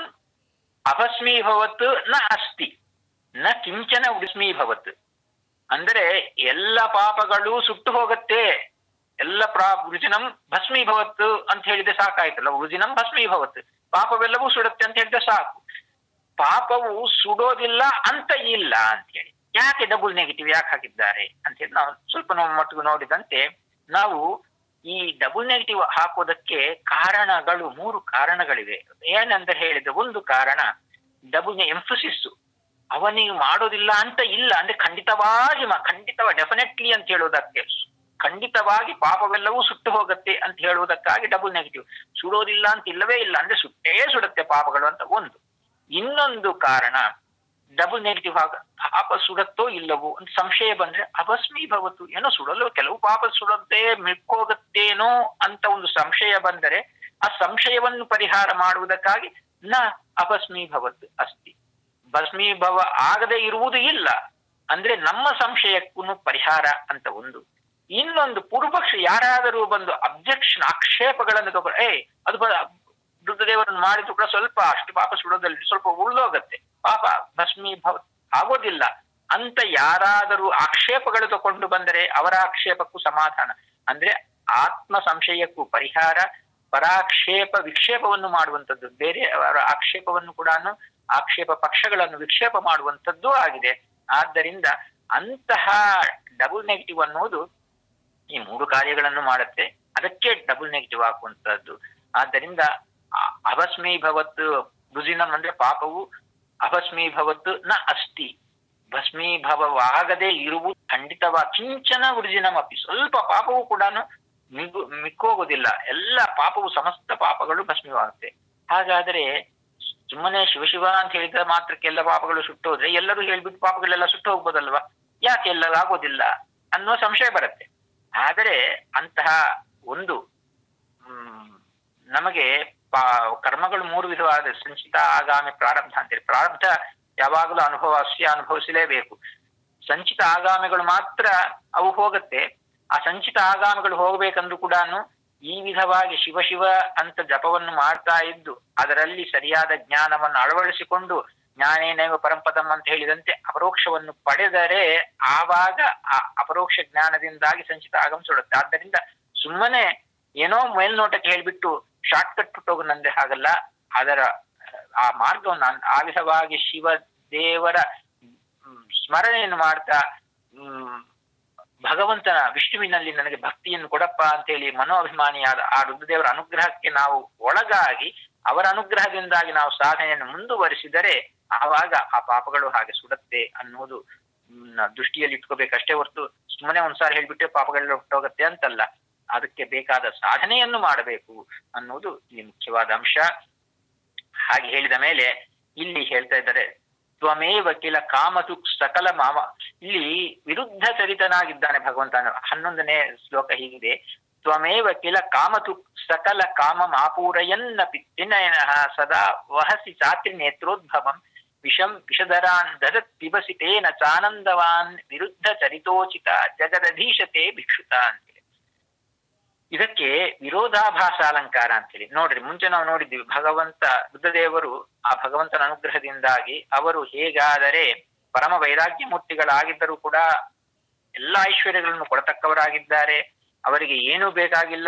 ಅಭಸ್ಮೀಭವತ್ ನ ಅಸ್ತಿ ನ ಕಿಂಚನ ಉಸ್ಮೀಭವತ್ ಅಂದರೆ ಎಲ್ಲ ಪಾಪಗಳು ಸುಟ್ಟು ಹೋಗತ್ತೆ ಎಲ್ಲ ಪ್ರಾ ವೃಜಿನಂ ಭಸ್ಮೀಭವತ್ ಅಂತ ಹೇಳಿದ್ರೆ ಸಾಕಾಯ್ತಲ್ಲ ವೃಜಿನಂ ಭಸ್ಮೀಭವತ್ ಪಾಪವೆಲ್ಲವೂ ಸುಡುತ್ತೆ ಅಂತ ಹೇಳಿದ್ರೆ ಸಾಕು ಪಾಪವು ಸುಡೋದಿಲ್ಲ ಅಂತ ಇಲ್ಲ ಅಂತ ಹೇಳಿ ಯಾಕೆ ಡಬಲ್ ನೆಗೆಟಿವ್ ಯಾಕೆ ಹಾಕಿದ್ದಾರೆ ಅಂತ ಹೇಳಿ ನಾವು ಸ್ವಲ್ಪ ನಾವು ಮಟ್ಟಿಗೆ ನೋಡಿದಂತೆ ನಾವು ಈ ಡಬಲ್ ನೆಗೆಟಿವ್ ಹಾಕೋದಕ್ಕೆ ಕಾರಣಗಳು ಮೂರು ಕಾರಣಗಳಿವೆ ಏನಂತ ಹೇಳಿದ್ರೆ ಒಂದು ಕಾರಣ ಡಬಲ್ ಎಂಫಸಿಸ್ ಅವನಿಗೆ ಮಾಡೋದಿಲ್ಲ ಅಂತ ಇಲ್ಲ ಅಂದ್ರೆ ಖಂಡಿತವಾಗಿ ಮ- ಖಂಡಿತವ ಡೆಫಿನೆಟ್ಲಿ ಅಂತ ಹೇಳೋದಕ್ಕೆ ಖಂಡಿತವಾಗಿ ಪಾಪವೆಲ್ಲವೂ ಸುಟ್ಟು ಹೋಗುತ್ತೆ ಅಂತ ಹೇಳುವುದಕ್ಕಾಗಿ ಡಬಲ್ ನೆಗೆಟಿವ್ ಸುಡೋದಿಲ್ಲ ಅಂತ ಇಲ್ಲವೇ ಇಲ್ಲ ಅಂದ್ರೆ ಸುಟ್ಟೇ ಸುಡುತ್ತೆ ಪಾಪಗಳು ಅಂತ ಒಂದು ಇನ್ನೊಂದು ಕಾರಣ ಡಬಲ್ ನೆಗೆಟಿವ್ ಆಗ ಪಾಪ ಸುಡತ್ತೋ ಇಲ್ಲವೋ ಅಂತ ಸಂಶಯ ಬಂದ್ರೆ ಅಭಸ್ಮೀಭವತ್ತು ಏನೋ ಸುಡಲು ಕೆಲವು ಪಾಪ ಸುಡುತ್ತೆ ಮಿಕ್ಕೋಗತ್ತೇನೋ ಅಂತ ಒಂದು ಸಂಶಯ ಬಂದರೆ ಆ ಸಂಶಯವನ್ನು ಪರಿಹಾರ ಮಾಡುವುದಕ್ಕಾಗಿ ನ ಅಭಸ್ಮೀಭವತ್ತು ಅಸ್ತಿ ಭಸ್ಮೀಭವ ಆಗದೆ ಇರುವುದು ಇಲ್ಲ ಅಂದ್ರೆ ನಮ್ಮ ಸಂಶಯಕ್ಕೂ ಪರಿಹಾರ ಅಂತ ಒಂದು ಇನ್ನೊಂದು ಪೂರ್ವಪಕ್ಷ ಯಾರಾದರೂ ಬಂದು ಅಬ್ಜೆಕ್ಷನ್ ಆಕ್ಷೇಪಗಳನ್ನು ತಗೊಂಡು ಏ ಅದು ಬ- ರುದ್ರದೇವರನ್ನು ಮಾಡಿದ್ರು ಕೂಡ ಸ್ವಲ್ಪ ಅಷ್ಟು ಪಾಪ ಸುಡೋದಲ್ಲಿ ಸ್ವಲ್ಪ ಉಳಿದೋಗತ್ತೆ ಪಾಪ ಭಸ್ಮೀಭವ ಆಗೋದಿಲ್ಲ ಅಂತ ಯಾರಾದರೂ ಆಕ್ಷೇಪಗಳು ತಗೊಂಡು ಬಂದರೆ ಅವರ ಆಕ್ಷೇಪಕ್ಕೂ ಸಮಾಧಾನ ಅಂದ್ರೆ ಆತ್ಮ ಸಂಶಯಕ್ಕೂ ಪರಿಹಾರ ಪರಾಕ್ಷೇಪ ವಿಕ್ಷೇಪವನ್ನು ಮಾಡುವಂಥದ್ದು ಬೇರೆ ಅವರ ಆಕ್ಷೇಪವನ್ನು ಕೂಡ ಆಕ್ಷೇಪ ಪಕ್ಷಗಳನ್ನು ವಿಕ್ಷೇಪ ಮಾಡುವಂಥದ್ದು ಆಗಿದೆ ಆದ್ದರಿಂದ ಅಂತಹ ಡಬಲ್ ನೆಗೆಟಿವ್ ಅನ್ನುವುದು ಈ ಮೂರು ಕಾರ್ಯಗಳನ್ನು ಮಾಡುತ್ತೆ ಅದಕ್ಕೆ ಡಬಲ್ ನೆಗೆಟಿವ್ ಹಾಕುವಂತಹದ್ದು ಆದ್ದರಿಂದ ಅ- ಅಭಸ್ಮೀಭವತ್ ರುಜಿನಂ ಅಂದ್ರೆ ಪಾಪವು ಅಭಸ್ಮೀಭವತ್ ನ ಅಸ್ತಿ ಭಸ್ಮೀಭವವಾಗದೆ ಇರುವುದು ಖಂಡಿತವ ಕಿಂಚನ ವೃಜಿನಮಪಿ ಸ್ವಲ್ಪ ಪಾಪವು ಕೂಡ ಮಿಗು ಮಿಕ್ಕೋಗುದಿಲ್ಲ ಎಲ್ಲ ಪಾಪವು ಸಮಸ್ತ ಪಾಪಗಳು ಭಸ್ಮೀವಾಗುತ್ತೆ ಹಾಗಾದ್ರೆ ಸುಮ್ಮನೆ ಶಿವಶಿವ ಅಂತ ಹೇಳಿದ ಮಾತ್ರಕ್ಕೆ ಎಲ್ಲ ಪಾಪಗಳು ಸುಟ್ಟೋದ್ರೆ ಎಲ್ಲರೂ ಹೇಳ್ಬಿಟ್ಟು ಪಾಪಗಳೆಲ್ಲ ಸುಟ್ಟು ಹೋಗ್ಬೋದಲ್ವಾ ಯಾಕೆ ಎಲ್ಲ ಆಗೋದಿಲ್ಲ ಅನ್ನುವ ಸಂಶಯ ಬರುತ್ತೆ ಆದರೆ ಅಂತಹ ಒಂದು ಹ್ಮ್, ನಮಗೆ ಪಾ- ಕರ್ಮಗಳು ಮೂರು ವಿಧವಾದ ಸಂಚಿತ ಆಗಾಮಿ ಪ್ರಾರಬ್ಧ ಅಂತೇಳಿ ಪ್ರಾರಬ್ಧ ಯಾವಾಗಲೂ ಅನುಭವ ಅಸ್ಯ ಅನುಭವಿಸಲೇಬೇಕು ಸಂಚಿತ ಆಗಾಮಿಗಳು ಮಾತ್ರ ಅವು ಹೋಗುತ್ತೆ ಆ ಸಂಚಿತ ಆಗಾಮಿಗಳು ಹೋಗ್ಬೇಕಂದ್ರೂ ಕೂಡ ಈ ವಿಧವಾಗಿ ಶಿವ ಶಿವ ಅಂತ ಜಪವನ್ನು ಮಾಡ್ತಾ ಇದ್ದು ಅದರಲ್ಲಿ ಸರಿಯಾದ ಜ್ಞಾನವನ್ನು ಅಳವಡಿಸಿಕೊಂಡು ಜ್ಞಾನೇನೈವ ಪರಂಪದಂ ಅಂತ ಹೇಳಿದಂತೆ ಅಪರೋಕ್ಷವನ್ನು ಪಡೆದರೆ ಆವಾಗ ಆ ಅಪರೋಕ್ಷ ಜ್ಞಾನದಿಂದಾಗಿ ಸಂಚಿತ ಆಗಮಿಸಿಡುತ್ತೆ ಆದ್ದರಿಂದ ಸುಮ್ಮನೆ ಏನೋ ಮೇಲ್ನೋಟಕ್ಕೆ ಹೇಳ್ಬಿಟ್ಟು ಶಾರ್ಟ್ ಕಟ್ ಹುಟ್ಟೋಗನಂದ್ರೆ ಹಾಗಲ್ಲ ಅದರ ಆ ಮಾರ್ಗವನ್ನು ಅನ್- ಆ ವಿಧವಾಗಿ ಶಿವ ದೇವರ ಹ್ಮ್, ಸ್ಮರಣೆಯನ್ನು ಮಾಡ್ತಾ ಹ್ಮ್, ಭಗವಂತನ ವಿಷ್ಣುವಿನಲ್ಲಿ ನನಗೆ ಭಕ್ತಿಯನ್ನು ಕೊಡಪ್ಪ ಅಂತೇಳಿ ಮನೋಅಭಿಮಾನಿಯಾದ ಆ ರುದ್ರದೇವರ ಅನುಗ್ರಹಕ್ಕೆ ನಾವು ಒಳಗಾಗಿ ಅವರ ಅನುಗ್ರಹದಿಂದಾಗಿ ನಾವು ಸಾಧನೆಯನ್ನು ಮುಂದುವರಿಸಿದರೆ ಆವಾಗ ಆ ಪಾಪಗಳು ಹಾಗೆ ಸುಡುತ್ತೆ ಅನ್ನುವುದು ಹ್ಮ್, ದೃಷ್ಟಿಯಲ್ಲಿ ಇಟ್ಕೋಬೇಕಷ್ಟೇ ಹೊರತು ಸುಮ್ಮನೆ ಒಂದ್ಸಾರಿ ಹೇಳ್ಬಿಟ್ಟೆ ಪಾಪಗಳೆಲ್ಲ ಹೊಟ್ಟೋಗತ್ತೆ ಅಂತಲ್ಲ ಅದಕ್ಕೆ ಬೇಕಾದ ಸಾಧನೆಯನ್ನು ಮಾಡಬೇಕು ಅನ್ನುವುದು ಇಲ್ಲಿ ಮುಖ್ಯವಾದ ಅಂಶ ಹಾಗೆ ಹೇಳಿದ ಮೇಲೆ ಇಲ್ಲಿ ಹೇಳ್ತಾ ಇದ್ದಾರೆ ತ್ವಮೇವ ಕಿಲ ಕಾಮತು ಸಕಲ ಮಾಮ ಇಲ್ಲಿ ವಿರುದ್ಧ ಚರಿತನಾಗಿದ್ದಾನೆ ಭಗವಂತನ ಹನ್ನೊಂದನೇ ಶ್ಲೋಕ ಹೀಗಿದೆ ತ್ವಮೇವ ಕಿಲ ಕಾಮತು ಸಕಲ ಕಾಮ ಮಾಪೂರಯನ್ನಪಿ ವಿನಯನ ಸದಾ ವಹಸಿ ಚಾತ್ರಿ ನೇತ್ರೋದ್ಭವಂ ವಿಷಂ ವಿಷಧರಾನ್ ದದತ್ ಪಿಬಸಿ ತೇನ ಚಾನಂದವಾನ್ ವಿರುದ್ಧ ಚರಿತೋಚಿತ ಜಗದಧೀಶತೆ ಭಿಕ್ಷುತ ಅಂತೇಳಿ ಇದಕ್ಕೆ ವಿರೋಧಾಭಾಸ ಅಲಂಕಾರ ಅಂತೇಳಿ ನೋಡ್ರಿ ಮುಂಚೆ ನಾವು ನೋಡಿದ್ದೀವಿ ಭಗವಂತ ಬುದ್ಧದೇವರು ಆ ಭಗವಂತನ ಅನುಗ್ರಹದಿಂದಾಗಿ ಅವರು ಹೇಗಾದರೆ ಪರಮ ವೈರಾಗ್ಯ ಮೂರ್ತಿಗಳಾಗಿದ್ದರೂ ಕೂಡ ಎಲ್ಲ ಐಶ್ವರ್ಯಗಳನ್ನು ಕೊಡತಕ್ಕವರಾಗಿದ್ದಾರೆ ಅವರಿಗೆ ಏನೂ ಬೇಕಾಗಿಲ್ಲ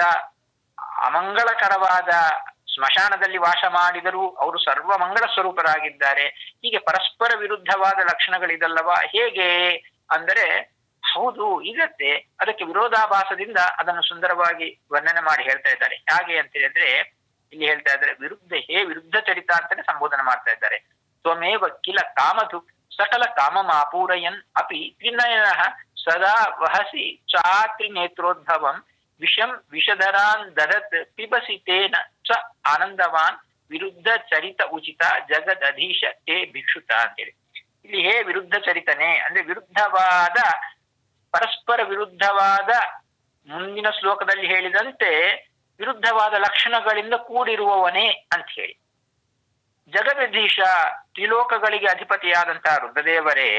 ಅಮಂಗಳಕರವಾದ ಸ್ಮಶಾನದಲ್ಲಿ ವಾಸ ಮಾಡಿದರೂ ಅವರು ಸರ್ವ ಮಂಗಳ ಸ್ವರೂಪರಾಗಿದ್ದಾರೆ ಹೀಗೆ ಪರಸ್ಪರ ವಿರುದ್ಧವಾದ ಲಕ್ಷಣಗಳಿದಲ್ಲವಾ ಹೇಗೆ ಅಂದರೆ ಹೌದು ಇಗತ್ತೆ ಅದಕ್ಕೆ ವಿರೋಧಾಭಾಸದಿಂದ ಅದನ್ನು ಸುಂದರವಾಗಿ ವರ್ಣನೆ ಮಾಡಿ ಹೇಳ್ತಾ ಇದ್ದಾರೆ ಹಾಗೆ ಅಂತ ಹೇಳಿದ್ರೆ ಇಲ್ಲಿ ಹೇಳ್ತಾ ಇದ್ದಾರೆ ವಿರುದ್ಧ ಹೇ ವಿರುದ್ಧ ಚರಿತ ಅಂತಾನೆ ಸಂಬೋಧನೆ ಮಾಡ್ತಾ ಇದ್ದಾರೆ ತ್ವಮೇವ ಕಿಲ ಕಾಮಧು ಸಕಲ ಕಾಮಮಾಪೂರಯನ್ ಅಪಿ ತ್ರಿನಯನ ಸದಾ ವಹಸಿ ಚಾತ್ರಿ ನೇತ್ರೋದ್ಭವಂ ವಿಷಂ ವಿಷಧರಾನ್ ದದತ್ ಪಿಬಸಿ ತೇನ ಸ ಆನಂದವಾನ್ ವಿರುದ್ಧ ಚರಿತ ಉಚಿತ ಜಗದಧೀಶ ತೇ ಭಿಕ್ಷುತ ಅಂತೇಳಿ ಇಲ್ಲಿ ಹೇ ವಿರುದ್ಧ ಚರಿತನೆ ಅಂದ್ರೆ ವಿರುದ್ಧವಾದ ಪರಸ್ಪರ ವಿರುದ್ಧವಾದ ಮುಂದಿನ ಶ್ಲೋಕದಲ್ಲಿ ಹೇಳಿದಂತೆ ವಿರುದ್ಧವಾದ ಲಕ್ಷಣಗಳಿಂದ ಕೂಡಿರುವವನೇ ಅಂತ ಹೇಳಿ ಜಗದಧೀಶ ತ್ರಿಲೋಕಗಳಿಗೆ ಅಧಿಪತಿಯಾದಂತಹ ರುದ್ರದೇವರೇ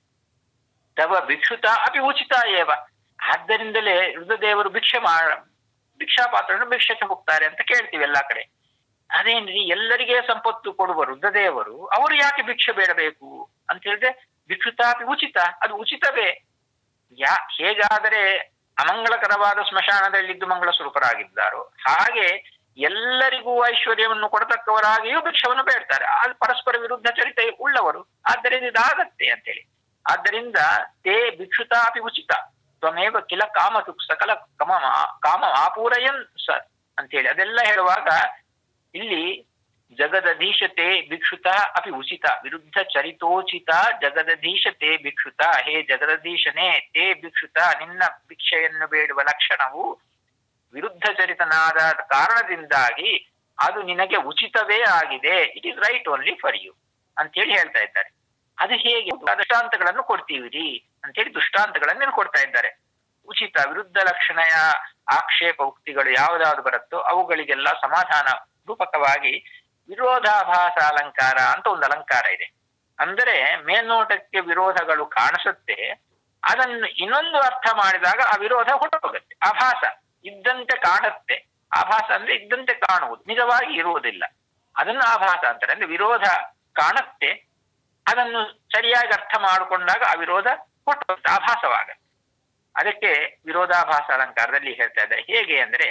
ತವ ಭಿಕ್ಷುತ ಅಪಿ ಉಚಿತ ಏವ ಆದ್ದರಿಂದಲೇ ರುದ್ರದೇವರು ಭಿಕ್ಷೆ ಮಾಡ ಭಿಕ್ಷಾಪಾತ್ರನು ಭಿಕ್ಷಕ್ಕೆ ಹೋಗ್ತಾರೆ ಅಂತ ಕೇಳ್ತೀವಿ ಎಲ್ಲಾ ಕಡೆ ಅದೇನ್ರಿ ಎಲ್ಲರಿಗೆ ಸಂಪತ್ತು ಕೊಡುವ ರುದ್ರದೇವರು ಅವರು ಯಾಕೆ ಭಿಕ್ಷೆ ಬೇಡಬೇಕು ಅಂತ ಹೇಳಿದ್ರೆ ಭಿಕ್ಷುತಾಪಿ ಉಚಿತ ಅದು ಉಚಿತವೇ ಯಾ ಹೇಗಾದರೆ ಅಮಂಗಳಕರವಾದ ಸ್ಮಶಾನದಲ್ಲಿದ್ದು ಮಂಗಳ ಸ್ವರೂಪರಾಗಿದ್ದಾರೋ ಹಾಗೆ ಎಲ್ಲರಿಗೂ ಐಶ್ವರ್ಯವನ್ನು ಕೊಡತಕ್ಕವರಾಗಿಯೂ ಭಿಕ್ಷವನ್ನು ಬೇಡ್ತಾರೆ ಅದು ಪರಸ್ಪರ ವಿರುದ್ಧ ಚರಿತೆ ಉಳ್ಳವರು ಆದ್ದರಿಂದ ಇದಾಗತ್ತೆ ಅಂತೇಳಿ ಆದ್ದರಿಂದ ತೇ ಭಿಕ್ಷುತಾಪಿ ಉಚಿತ ತ್ವಮೇವ ಕಿಲ ಕಾಮತು ಸಕಲ ಕಮ ಕಾಮ ಆಪೂರಯನ್ ಸ ಅಂತೇಳಿ ಅದೆಲ್ಲ ಹೇಳುವಾಗ ಇಲ್ಲಿ ಜಗದಧೀಶತೆ ಭಿಕ್ಷುತ ಅಪಿ ಉಚಿತ ವಿರುದ್ಧ ಚರಿತೋಚಿತ ಜಗದಧೀಶತೆ ಭಿಕ್ಷುತ ಹೇ ಜಗದಧೀಶನೇ ತೇ ಭಿಕ್ಷುತ ನಿನ್ನ ಭಿಕ್ಷೆಯನ್ನು ಬೇಡುವ ಲಕ್ಷಣವು ವಿರುದ್ಧ ಚರಿತನಾದ ಕಾರಣದಿಂದಾಗಿ ಅದು ನಿನಗೆ ಉಚಿತವೇ ಆಗಿದೆ it is right only for you ಅಂತೇಳಿ ಹೇಳ್ತಾ ಇದ್ದಾರೆ ಅದು ಹೇಗೆ ದೃಷ್ಟಾಂತಗಳನ್ನು ಕೊಡ್ತೀವಿರಿ ಅಂತೇಳಿ ದೃಷ್ಟಾಂತಗಳನ್ನು ಕೊಡ್ತಾ ಇದ್ದಾರೆ ಉಚಿತ ವಿರುದ್ಧ ಲಕ್ಷಣೆಯ ಆಕ್ಷೇಪ ಉಕ್ತಿಗಳು ಯಾವ್ದಾವ್ದು ಬರುತ್ತೋ ಅವುಗಳಿಗೆಲ್ಲ ಸಮಾಧಾನ ರೂಪಕವಾಗಿ ವಿರೋಧಾಭಾಸ ಅಲಂಕಾರ ಅಂತ ಒಂದು ಅಲಂಕಾರ ಇದೆ ಅಂದರೆ ಮೇಲ್ನೋಟಕ್ಕೆ ವಿರೋಧಗಳು ಕಾಣಿಸುತ್ತೆ ಅದನ್ನು ಇನ್ನೊಂದು ಅರ್ಥ ಮಾಡಿದಾಗ ಆ ವಿರೋಧ ಹೊರಟೋಗುತ್ತೆ ಆಭಾಸ ಇದ್ದಂತೆ ಕಾಣುತ್ತೆ ಆಭಾಸ ಅಂದ್ರೆ ಇದ್ದಂತೆ ಕಾಣುವುದು ನಿಜವಾಗಿ ಇರುವುದಿಲ್ಲ ಅದನ್ನು ಆಭಾಸ ಅಂತಾರೆ ಅಂದ್ರೆ ವಿರೋಧ ಕಾಣುತ್ತೆ ಅದನ್ನು ಸರಿಯಾಗಿ ಅರ್ಥ ಮಾಡಿಕೊಂಡಾಗ ಆ ವಿರೋಧ ಹೊರಟೋಗುತ್ತೆ ಆಭಾಸವಾಗುತ್ತೆ ಅದಕ್ಕೆ ವಿರೋಧಾಭಾಸ ಅಲಂಕಾರದಲ್ಲಿ ಹೇಳ್ತಾ ಇದ್ದಾರೆ ಹೇಗೆ ಅಂದ್ರೆ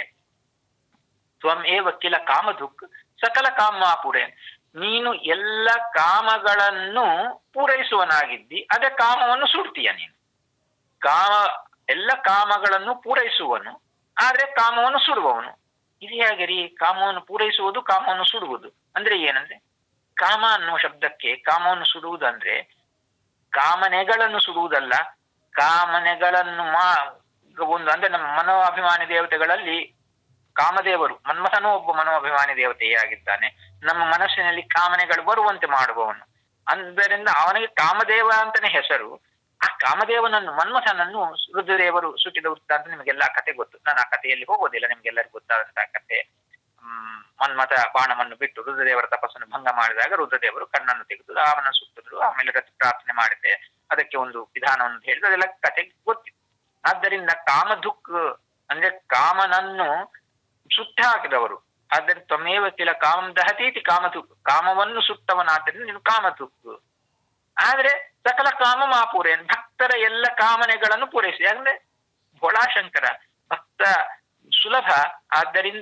ತ್ವಂ ಏವ ಕಿಲ ಕಾಮಧುಕ್ ಸಕಲ ಕಾಮಾಪುರೆ ನೀನು ಎಲ್ಲ ಕಾಮಗಳನ್ನು ಪೂರೈಸುವನಾಗಿದ್ದಿ ಅದೇ ಕಾಮವನ್ನು ಸುಡ್ತೀಯ ನೀನು ಕಾಮ ಎಲ್ಲ ಕಾಮಗಳನ್ನು ಪೂರೈಸುವನು ಆದ್ರೆ ಕಾಮವನ್ನು ಸುಡುವವನು ಇದು ಹೇಗೆ ರೀ ಕಾಮವನ್ನು ಪೂರೈಸುವುದು ಕಾಮವನ್ನು ಸುಡುವುದು ಅಂದ್ರೆ ಏನಂದ್ರೆ ಕಾಮ ಅನ್ನುವ ಶಬ್ದಕ್ಕೆ ಕಾಮವನ್ನು ಸುಡುವುದಂದ್ರೆ ಕಾಮನೆಗಳನ್ನು ಸುಡುವುದಲ್ಲ ಕಾಮನೆಗಳನ್ನು ಮಾ ಒಂದು ಅಂದ್ರೆ ನಮ್ಮ ಮನೋಅಭಿಮಾನಿ ದೇವತೆಗಳಲ್ಲಿ ಕಾಮದೇವರು ಮನ್ಮಥನೂ ಒಬ್ಬ ಮನೋಅಭಿಮಾನಿ ದೇವತೆಯೇ ಆಗಿದ್ದಾನೆ ನಮ್ಮ ಮನಸ್ಸಿನಲ್ಲಿ ಕಾಮನೆಗಳು ಬರುವಂತೆ ಮಾಡುವವನು ಆದ್ದರಿಂದ ಅವನಿಗೆ ಕಾಮದೇವ ಅಂತಾನೆ ಹೆಸರು ಆ ಕಾಮದೇವನನ್ನು ಮನ್ಮಥನನ್ನು ರುದ್ರದೇವರು ಸುಟ್ಟಿದ ವೃತ್ತ ಅಂತ ನಿಮಗೆಲ್ಲ ಕತೆ ಗೊತ್ತು ನಾನು ಆ ಕಥೆಯಲ್ಲಿ ಹೋಗೋದಿಲ್ಲ ನಿಮ್ಗೆಲ್ಲರಿಗೂ ಗೊತ್ತಾದಂತಹ ಕತೆ ಹ್ಮ್ ಮನ್ಮಥ ಬಾಣವನ್ನು ಬಿಟ್ಟು ರುದ್ರದೇವರ ತಪಸ್ಸನ್ನು ಭಂಗ ಮಾಡಿದಾಗ ರುದ್ರದೇವರು ಕಣ್ಣನ್ನು ತೆಗೆದು ಅವನ ಸುತ್ತಿದ್ರು ಆಮೇಲೆ ರತಿ ಪ್ರಾರ್ಥನೆ ಮಾಡಿದೆ ಅದಕ್ಕೆ ಒಂದು ವಿಧಾನವನ್ನು ಹೇಳಿದ್ರು ಅದೆಲ್ಲ ಕತೆ ಗೊತ್ತಿತ್ತು ಆದ್ದರಿಂದ ಕಾಮಧುಕ್ ಅಂದ್ರೆ ಕಾಮನನ್ನು ಸುಟ್ಟ ಹಾಕಿದವರು ಆದ್ದರಿಂದ ತ್ವಮೇವ ಕಿಲ ಕಾಮಂ ದಹತೀತಿ ಕಾಮಧುಕ್ ಕಾಮವನ್ನು ಸುಟ್ಟವನಾದ್ದರಿಂದ ನೀನು ಕಾಮಧುಕ್ ಆದ್ರೆ ಸಕಲ ಕಾಮ ಮಾಪೂರೇನ್ ಭಕ್ತರ ಎಲ್ಲ ಕಾಮನೆಗಳನ್ನು ಪೂರೈಸಿ ಅಂದ್ರೆ ಭೋಳಾಶಂಕರ ಭಕ್ತ ಸುಲಭ ಆದ್ದರಿಂದ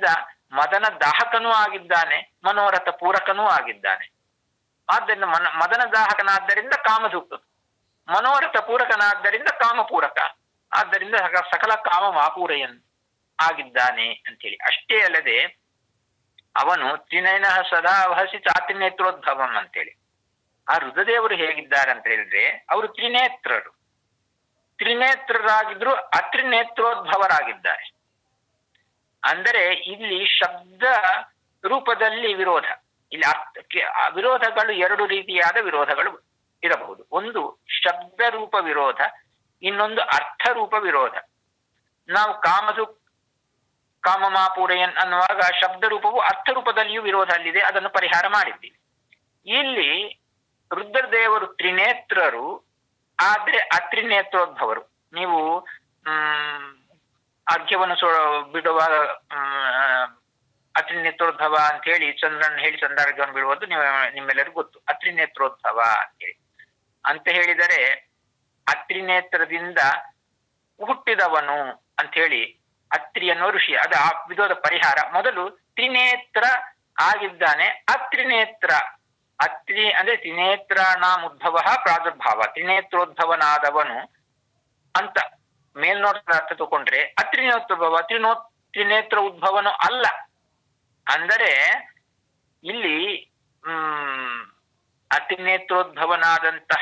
ಮದನ ದಾಹಕನೂ ಆಗಿದ್ದಾನೆ ಮನೋರಥ ಪೂರಕನೂ ಆಗಿದ್ದಾನೆ ಆದ್ದರಿಂದ ಮನ ಮದನ ದಾಹಕನಾದ್ದರಿಂದ ಕಾಮಧೂಕ ಮನೋರಥ ಪೂರಕನಾದ್ದರಿಂದ ಕಾಮಪೂರಕ ಆದ್ದರಿಂದ ಸಕ- ಸಕಲ ಕಾಮ ಮಾಪೂರಯನ್ ಆಗಿದ್ದಾನೆ ಅಂತೇಳಿ ಅಷ್ಟೇ ಅಲ್ಲದೆ ಅವನು ತ್ರಿನಯನ ಸದಾ ವಹಸಿ ಚಾತ್ರಿನೇತ್ರೋದ್ಭವಂ ಅಂತೇಳಿ ಆ ರುದ್ರದೇವರು ಹೇಗಿದ್ದಾರೆ ಅಂತ ಹೇಳಿದ್ರೆ ಅವರು ತ್ರಿನೇತ್ರರು ತ್ರಿನೇತ್ರರಾಗಿದ್ರು ಅತ್ರಿನೇತ್ರೋದ್ಭವರಾಗಿದ್ದಾರೆ ಅಂದರೆ ಇಲ್ಲಿ ಶಬ್ದ ರೂಪದಲ್ಲಿ ವಿರೋಧ ಇಲ್ಲಿ ಅರ್ಥ ಕೆ- ಆ ವಿರೋಧಗಳು ಎರಡು ರೀತಿಯಾದ ವಿರೋಧಗಳು ಇರಬಹುದು ಒಂದು ಶಬ್ದ ರೂಪ ವಿರೋಧ ಇನ್ನೊಂದು ಅರ್ಥ ರೂಪ ವಿರೋಧ ನಾವು ಕಾಮದು ಕಾಮಮಾಪೂರಯನ್ ಅನ್ನುವಾಗ ಶಬ್ದ ರೂಪವು ಅರ್ಥ ರೂಪದಲ್ಲಿಯೂ ವಿರೋಧ ಅಲ್ಲಿದೆ ಅದನ್ನು ಪರಿಹಾರ ಮಾಡಿದ್ದೀವಿ ಇಲ್ಲಿ ರುದ್ರದೇವರು ತ್ರಿನೇತ್ರರು ಆದ್ರೆ ಅತ್ರಿನೇತ್ರೋದ್ಭವರು ನೀವು ಹ್ಮ್ ಅರ್ಘ್ಯವನ್ನು ಸೊ ಬಿಡುವಾಗ ಹ್ಮ್, ಅತ್ರಿನೇತ್ರೋದ್ಭವ ಅಂತ ಹೇಳಿ ಚಂದ್ರನ್ ಹೇಳಿ ಚಂದ್ರಾರ್ಘ್ಯವನ್ನು ಬಿಡುವುದು ನೀವು ನಿಮ್ಮೆಲ್ಲರಿಗೂ ಗೊತ್ತು ಅತ್ರಿನೇತ್ರೋದ್ಭವ ಅಂತೇಳಿ ಅಂತ ಹೇಳಿದರೆ ಅತ್ರಿನೇತ್ರದಿಂದ ಹುಟ್ಟಿದವನು ಅಂತ ಹೇಳಿ ಅತ್ರಿ ಅನ್ನೋ ಋಷಿ ಅದು ಆ ವಿಧವಾದ ಪರಿಹಾರ ಮೊದಲು ತ್ರಿನೇತ್ರ ಆಗಿದ್ದಾನೆ ಅತ್ರಿನೇತ್ರ ಅತ್ರಿ ಅಂದ್ರೆ ತ್ರಿನೇತ್ರಾಣಾಂ ಉದ್ಭವ ಪ್ರಾದುರ್ಭಾವ ತ್ರಿನೇತ್ರೋದ್ಭವನಾದವನು ಅಂತ ಮೇಲ್ನೋಟದ ಅರ್ಥ ತಗೊಂಡ್ರೆ ಅತ್ರಿನೇತ್ರೋದ್ಭವ ತ್ರಿನೋ ತ್ರಿನೇತ್ರ ಉದ್ಭವನು ಅಲ್ಲ ಅಂದರೆ ಇಲ್ಲಿ ಹ್ಮ್ ಅತಿನೇತ್ರೋದ್ಭವನಾದಂತಹ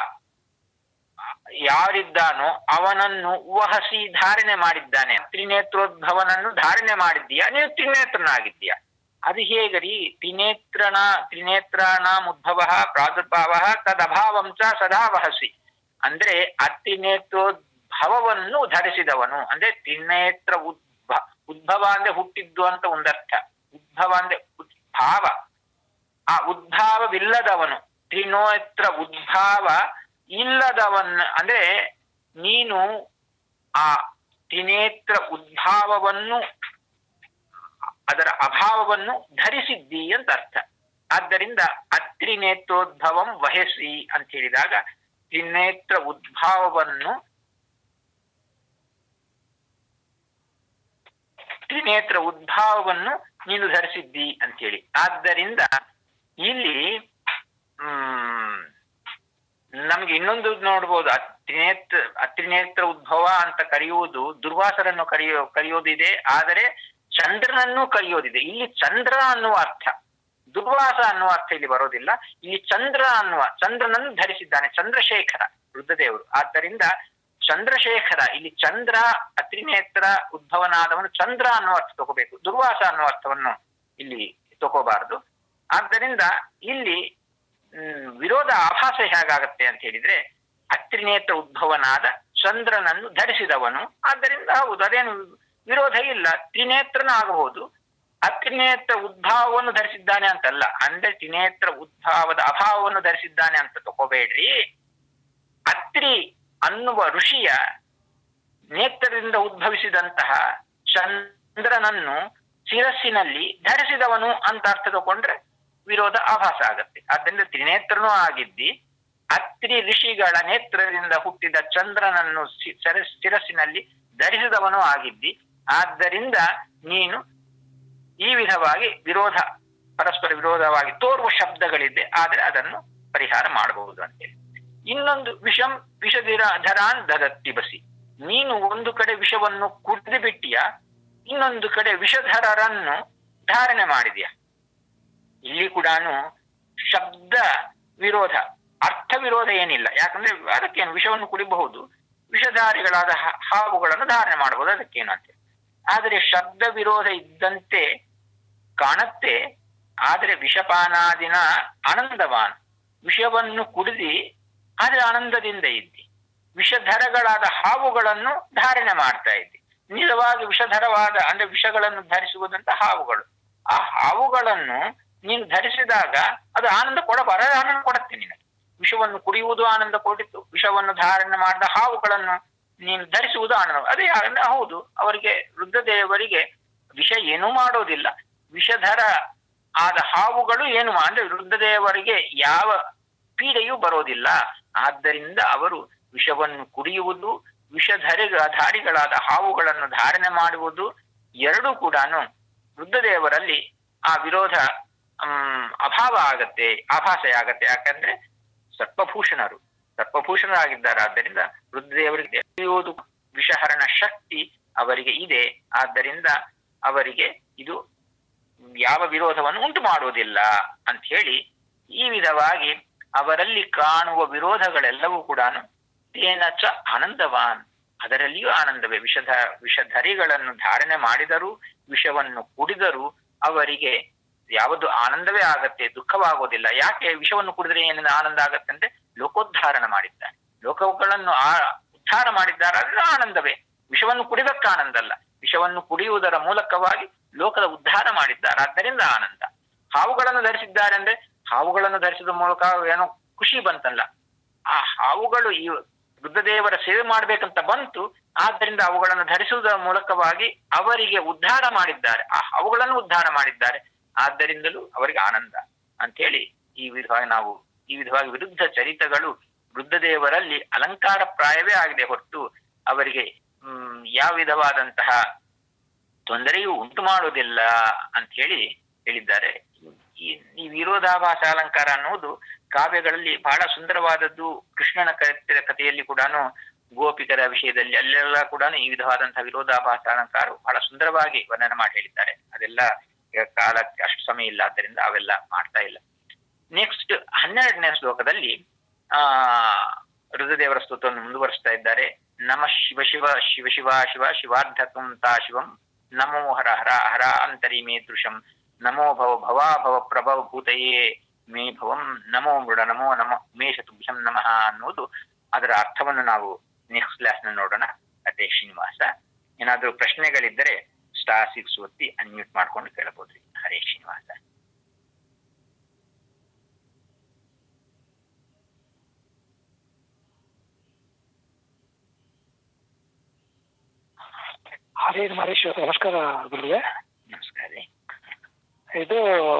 ಯಾರಿದ್ದಾನೋ ಅವನನ್ನು ವಹಸಿ ಧಾರಣೆ ಮಾಡಿದ್ದಾನೆ ತ್ರಿನೇತ್ರೋದ್ಭವನನ್ನು ಧಾರಣೆ ಮಾಡಿದ್ದೀಯಾ ನೀವು ತ್ರಿನೇತ್ರನಾಗಿದ್ದೀಯಾ ಅದು ಹೇಗರಿ ತ್ರಿನೇತ್ರಣ ತ್ರಿನೇತ್ರಾಣಾಂ ಉದ್ಭವ ಪ್ರಾದುರ್ಭಾವ ತದಭಾವಂ ಚ ಸದಾ ವಹಸಿ ಅಂದ್ರೆ ಅತ್ರಿನೇತ್ರೋದ್ಭವವನ್ನು ಧರಿಸಿದವನು ಅಂದ್ರೆ ತ್ರಿನೇತ್ರ ಉದ್ಭ ಉದ್ಭವ ಅಂದ್ರೆ ಹುಟ್ಟಿದ್ದು ಅಂತ ಒಂದರ್ಥ ಉದ್ಭವ ಅಂದ್ರೆ ಭಾವ ಆ ಉದ್ಭಾವವಿಲ್ಲದವನು ತ್ರಿನೋತ್ರ ಉದ್ಭಾವ ಇಲ್ಲದವನ್ ಅಂದ್ರೆ ನೀನು ಆ ತ್ರಿನೇತ್ರ ಉದ್ಭಾವವನ್ನು ಅದರ ಅಭಾವವನ್ನು ಧರಿಸಿದ್ದಿ ಅಂತ ಅರ್ಥ ಆದ್ದರಿಂದ ಅತ್ರಿನೇತ್ರೋದ್ಭವಂ ವಹಸಿ ಅಂತ ಹೇಳಿದಾಗ ತ್ರಿನೇತ್ರ ಉದ್ಭಾವವನ್ನು ತ್ರಿನೇತ್ರ ಉದ್ಭಾವವನ್ನು ನೀನು ಧರಿಸಿದ್ದಿ ಅಂತೇಳಿ ಆದ್ದರಿಂದ ಇಲ್ಲಿ ಹ್ಮ್ ನಮ್ಗೆ ಇನ್ನೊಂದು ನೋಡ್ಬೋದು ಅತ್ರಿನೇತ್ರ ಅತ್ರಿನೇತ್ರ ಉದ್ಭವ ಅಂತ ಕರೆಯುವುದು ದುರ್ವಾಸರನ್ನು ಕರೆಯೋ ಕರೆಯೋದಿದೆ ಆದರೆ ಚಂದ್ರನನ್ನು ಕರೆಯೋದಿದೆ ಇಲ್ಲಿ ಚಂದ್ರ ಅನ್ನುವ ಅರ್ಥ ದುರ್ವಾಸ ಅನ್ನುವ ಅರ್ಥ ಇಲ್ಲಿ ಬರೋದಿಲ್ಲ ಇಲ್ಲಿ ಚಂದ್ರ ಅನ್ನುವ ಚಂದ್ರನನ್ನು ಧರಿಸಿದ್ದಾನೆ ಚಂದ್ರಶೇಖರ ರುದ್ರದೇವರು ಆದ್ದರಿಂದ ಚಂದ್ರಶೇಖರ ಇಲ್ಲಿ ಚಂದ್ರ ಅತ್ರಿನೇತ್ರ ಉದ್ಭವನಾದವನು ಚಂದ್ರ ಅನ್ನುವ ಅರ್ಥ ತಗೋಬೇಕು ದುರ್ವಾಸ ಅನ್ನುವ ಅರ್ಥವನ್ನು ಇಲ್ಲಿ ತಗೋಬಾರದು ಆದ್ದರಿಂದ ಇಲ್ಲಿ ಹ್ಮ್, ವಿರೋಧ ಆಭಾಸ ಹೇಗಾಗತ್ತೆ ಅಂತ ಹೇಳಿದ್ರೆ ಅತ್ರಿನೇತ್ರ ಉದ್ಭವನಾದ ಚಂದ್ರನನ್ನು ಧರಿಸಿದವನು ಆದ್ದರಿಂದ ಹೌದು ಅದೇನು ವಿರೋಧ ಇಲ್ಲ ತ್ರಿನೇತ್ರನ ಆಗಬಹುದು ಅತ್ರಿನೇತ್ರ ಉದ್ಭಾವವನ್ನು ಧರಿಸಿದ್ದಾನೆ ಅಂತಲ್ಲ ಅಂದ್ರೆ ತ್ರಿನೇತ್ರ ಉದ್ಭಾವದ ಅಭಾವವನ್ನು ಧರಿಸಿದ್ದಾನೆ ಅಂತ ತಗೋಬೇಡ್ರಿ ಅತ್ರಿ ಅನ್ನುವ ಋಷಿಯ ನೇತ್ರದಿಂದ ಉದ್ಭವಿಸಿದಂತಹ ಚಂದ್ರನನ್ನು ಶಿರಸ್ಸಿನಲ್ಲಿ ಧರಿಸಿದವನು ಅಂತ ಅರ್ಥ ತಗೊಂಡ್ರೆ ವಿರೋಧ ಆಭಾಸ ಆಗತ್ತೆ ಆದ್ದರಿಂದ ತ್ರಿನೇತ್ರನೂ ಆಗಿದ್ದಿ ಅತ್ರಿ ಋಷಿಗಳ ನೇತ್ರದಿಂದ ಹುಟ್ಟಿದ ಚಂದ್ರನನ್ನು ಶಿ- ಸರ- ಶಿರಸ್ಸಿನಲ್ಲಿ ಧರಿಸಿದವನು ಆಗಿದ್ದಿ ಆದ್ದರಿಂದ ನೀನು ಈ ವಿಧವಾಗಿ ವಿರೋಧ ಪರಸ್ಪರ ವಿರೋಧವಾಗಿ ತೋರುವ ಶಬ್ದಗಳಿದೆ ಆದರೆ ಅದನ್ನು ಪರಿಹಾರ ಮಾಡಬಹುದು ಅಂತೇಳಿ ಇನ್ನೊಂದು ವಿಷಂ ವಿಷದಿರ ಧರಾನ್ ದದತ್ತಿ ಬಸಿ ನೀನು ಒಂದು ಕಡೆ ವಿಷವನ್ನು ಕುಡಿದು ಬಿಟ್ಟಿಯ ಇನ್ನೊಂದು ಕಡೆ ವಿಷಧರರನ್ನು ಧಾರಣೆ ಮಾಡಿದ್ಯಾ ಇಲ್ಲಿ ಕೂಡ ಶಬ್ದ ವಿರೋಧ ಅರ್ಥ ವಿರೋಧ ಏನಿಲ್ಲ ಯಾಕಂದ್ರೆ ಅದಕ್ಕೇನು ವಿಷವನ್ನು ಕುಡಿಬಹುದು ವಿಷಧಾರಿಗಳಾದ ಹ- ಹಾವುಗಳನ್ನು ಧಾರಣೆ ಮಾಡಬಹುದು ಅದಕ್ಕೇನು ಅಂತ ಆದರೆ ಶಬ್ದ ವಿರೋಧ ಇದ್ದಂತೆ ಕಾಣತ್ತೆ ಆದರೆ ವಿಷಪಾನಾದಿನ ಆನಂದವಾನ್ ವಿಷವನ್ನು ಕುಡಿದಿ ಆದ್ರೆ ಆನಂದದಿಂದ ಇದ್ದಿ ವಿಷಧರಗಳಾದ ಹಾವುಗಳನ್ನು ಧಾರಣೆ ಮಾಡ್ತಾ ಇದ್ದಿ ನಿಜವಾಗಿ ವಿಷಧರವಾದ ಅಂದ್ರೆ ವಿಷಗಳನ್ನು ಧರಿಸುವುದಂತ ಹಾವುಗಳು ಆ ಹಾವುಗಳನ್ನು ನೀನು ಧರಿಸಿದಾಗ ಅದು ಆನಂದ ಕೊಡಬಾರದು ಆನಂದ ಕೊಡುತ್ತೆ ನಿನಗೆ ವಿಷವನ್ನು ಕುಡಿಯುವುದು ಆನಂದ ಕೊಟ್ಟಿತ್ತು ವಿಷವನ್ನು ಧಾರಣೆ ಮಾಡಿದ ಹಾವುಗಳನ್ನು ನೀನು ಧರಿಸುವುದು ಆನಂದ ಅದೇ ಆನಂದ ಹೌದು ಅವರಿಗೆ ರುದ್ರದೇವರಿಗೆ ವಿಷ ಏನೂ ಮಾಡೋದಿಲ್ಲ ವಿಷಧರ ಆದ ಹಾವುಗಳು ಏನು ಮಾ- ಅಂದ್ರೆ ರುದ್ರದೇವರಿಗೆ ಯಾವ ಪೀಡೆಯೂ ಬರೋದಿಲ್ಲ ಆದ್ದರಿಂದ ಅವರು ವಿಷವನ್ನು ಕುಡಿಯುವುದು ವಿಷಧರಿಗಳ ಧಾರಿಗಳಾದ ಹಾವುಗಳನ್ನು ಧಾರಣೆ ಮಾಡುವುದು ಎರಡೂ ಕೂಡ ರುದ್ರದೇವರಲ್ಲಿ ಆ ವಿರೋಧ ಹ್ಮ್ ಅಭಾವ ಆಗತ್ತೆ ಆಭಾಸೆ ಆಗತ್ತೆ ಯಾಕಂದ್ರೆ ಸರ್ಪಭೂಷಣರು ಸರ್ಪಭೂಷಣರಾಗಿದ್ದಾರೆ ಆದ್ದರಿಂದ ರುದ್ರದೇವರಿಗೆ ತಿಳಿಯುವುದು ವಿಷಹರಣ ಶಕ್ತಿ ಅವರಿಗೆ ಇದೆ ಆದ್ದರಿಂದ ಅವರಿಗೆ ಇದು ಯಾವ ವಿರೋಧವನ್ನು ಉಂಟು ಮಾಡುವುದಿಲ್ಲ ಅಂತ ಹೇಳಿ ಈ ವಿಧವಾಗಿ ಅವರಲ್ಲಿ ಕಾಣುವ ವಿರೋಧಗಳೆಲ್ಲವೂ ಕೂಡ ತೇನ ಚ ಆನಂದವಾನ್ ಅದರಲ್ಲಿಯೂ ಆನಂದವೇ ವಿಷಧ ವಿಷಧರಿಗಳನ್ನು ಧಾರಣೆ ಮಾಡಿದರೂ ವಿಷವನ್ನು ಕುಡಿದರೂ ಅವರಿಗೆ ಯಾವುದು ಆನಂದವೇ ಆಗತ್ತೆ ದುಃಖವಾಗೋದಿಲ್ಲ ಯಾಕೆ ವಿಷವನ್ನು ಕುಡಿದ್ರೆ ಏನಿದೆ ಆನಂದ ಆಗತ್ತೆ ಅಂದ್ರೆ ಲೋಕೋದ್ಧಾರಣ ಮಾಡಿದ್ದಾನೆ ಲೋಕಗಳನ್ನು ಆ ಉದ್ಧಾರ ಮಾಡಿದ್ದಾರೆ ಅದರ ಆನಂದವೇ ವಿಷವನ್ನು ಕುಡಿದಕ್ಕೆ ಆನಂದ ಅಲ್ಲ ವಿಷವನ್ನು ಕುಡಿಯುವುದರ ಮೂಲಕವಾಗಿ ಲೋಕದ ಉದ್ಧಾರ ಮಾಡಿದ್ದಾರೆ ಆದ್ದರಿಂದ ಆನಂದ ಹಾವುಗಳನ್ನು ಧರಿಸಿದ್ದಾರೆ ಅಂದ್ರೆ ಹಾವುಗಳನ್ನು ಧರಿಸಿದ ಮೂಲಕ ಏನೋ ಖುಷಿ ಬಂತಲ್ಲ ಆ ಹಾವುಗಳು ಈ ರುದ್ರದೇವರ ಸೇವೆ ಮಾಡ್ಬೇಕಂತ ಬಂತು ಆದ್ದರಿಂದ ಅವುಗಳನ್ನು ಧರಿಸುವುದರ ಮೂಲಕವಾಗಿ ಅವರಿಗೆ ಉದ್ಧಾರ ಮಾಡಿದ್ದಾರೆ ಆ ಹಾವುಗಳನ್ನು ಉದ್ಧಾರ ಮಾಡಿದ್ದಾರೆ ಆದ್ದರಿಂದಲೂ ಅವರಿಗೆ ಆನಂದ ಅಂತ ಹೇಳಿ ಈ ವಿಧವಾಗಿ ನಾವು ಈ ವಿಧವಾಗಿ ವಿರುದ್ಧ ಚರಿತಗಳು ವೃದ್ಧದೇವರಲ್ಲಿ ಅಲಂಕಾರ ಪ್ರಾಯವೇ ಆಗಿದೆ ಹೊರತು ಅವರಿಗೆ ಹ್ಮ್ ಯಾವ ವಿಧವಾದಂತಹ ತೊಂದರೆಯೂ ಉಂಟು ಮಾಡುವುದಿಲ್ಲ ಅಂತ ಹೇಳಿ ಹೇಳಿದ್ದಾರೆ ಈ ಈ ವಿರೋಧಾಭಾಸ ಅಲಂಕಾರ ಅನ್ನುವುದು ಕಾವ್ಯಗಳಲ್ಲಿ ಬಹಳ ಸುಂದರವಾದದ್ದು ಕೃಷ್ಣನ ಕಥೆ ಕಥೆಯಲ್ಲಿ ಕೂಡ ಗೋಪಿಕರ ವಿಷಯದಲ್ಲಿ ಅಲ್ಲೆಲ್ಲ ಕೂಡ ಈ ವಿಧವಾದಂತಹ ವಿರೋಧಾಭಾಸ ಅಲಂಕಾರ ಬಹಳ ಸುಂದರವಾಗಿ ವರ್ಣನೆ ಮಾಡಿ ಹೇಳಿದ್ದಾರೆ ಅದೆಲ್ಲ ಈಗ ಕಾಲಕ್ಕೆ ಅಷ್ಟು ಸಮಯ ಇಲ್ಲ ಆದ್ದರಿಂದ ಅವೆಲ್ಲ ಮಾಡ್ತಾ ಇಲ್ಲ ನೆಕ್ಸ್ಟ್ ಹನ್ನೆರಡನೇ ಶ್ಲೋಕದಲ್ಲಿ ಆ ರುದ್ರದೇವರ ಸ್ತೋತ್ರವನ್ನು ಮುಂದುವರಿಸ್ತಾ ಇದ್ದಾರೆ ನಮ ಶಿವ ಶಿವ ಶಿವ ಶಿವ ಶಿವ ಶಿವಾರ್ಧಕಂ ತಾ ಶಿವಂ ನಮೋ ಹರ ಹರ ಹರ ಅಂತರಿ ಮೇ ದೃಶಂ ನಮೋ ಭವ ಭವಾ ಭವ ಪ್ರಭವ ಭೂತಯೇ ಮೇ ಭವಂ ನಮೋ ಮೃಡ ನಮೋ ನಮ ಉಮೇಶ ತುಭ್ಯಂ ನಮಃ ಅನ್ನುವುದು ಅದರ ಅರ್ಥವನ್ನು ನಾವು ನೆಕ್ಸ್ಟ್ ಕ್ಲಾಸ್ ನಲ್ಲಿ ನೋಡೋಣ ಅದೇ ಶ್ರೀನಿವಾಸ ಏನಾದ್ರೂ ಪ್ರಶ್ನೆಗಳಿದ್ದರೆ ಸ್ಟಾರ್ ಸಿಕ್ಸ್ ಒತ್ತಿ ಅನ್ಮ್ಯೂಟ್ ಮಾಡ್ಕೊಂಡು ಕೇಳಬಹುದ್ರಿ ಹರೇ ಶ್ರೀನಿವಾಸ ಹರೇ ಮಹೇಶ್ವರ ನಮಸ್ಕಾರ ಗುರುವೆ ನಮಸ್ಕಾರ ರೀ ಇದು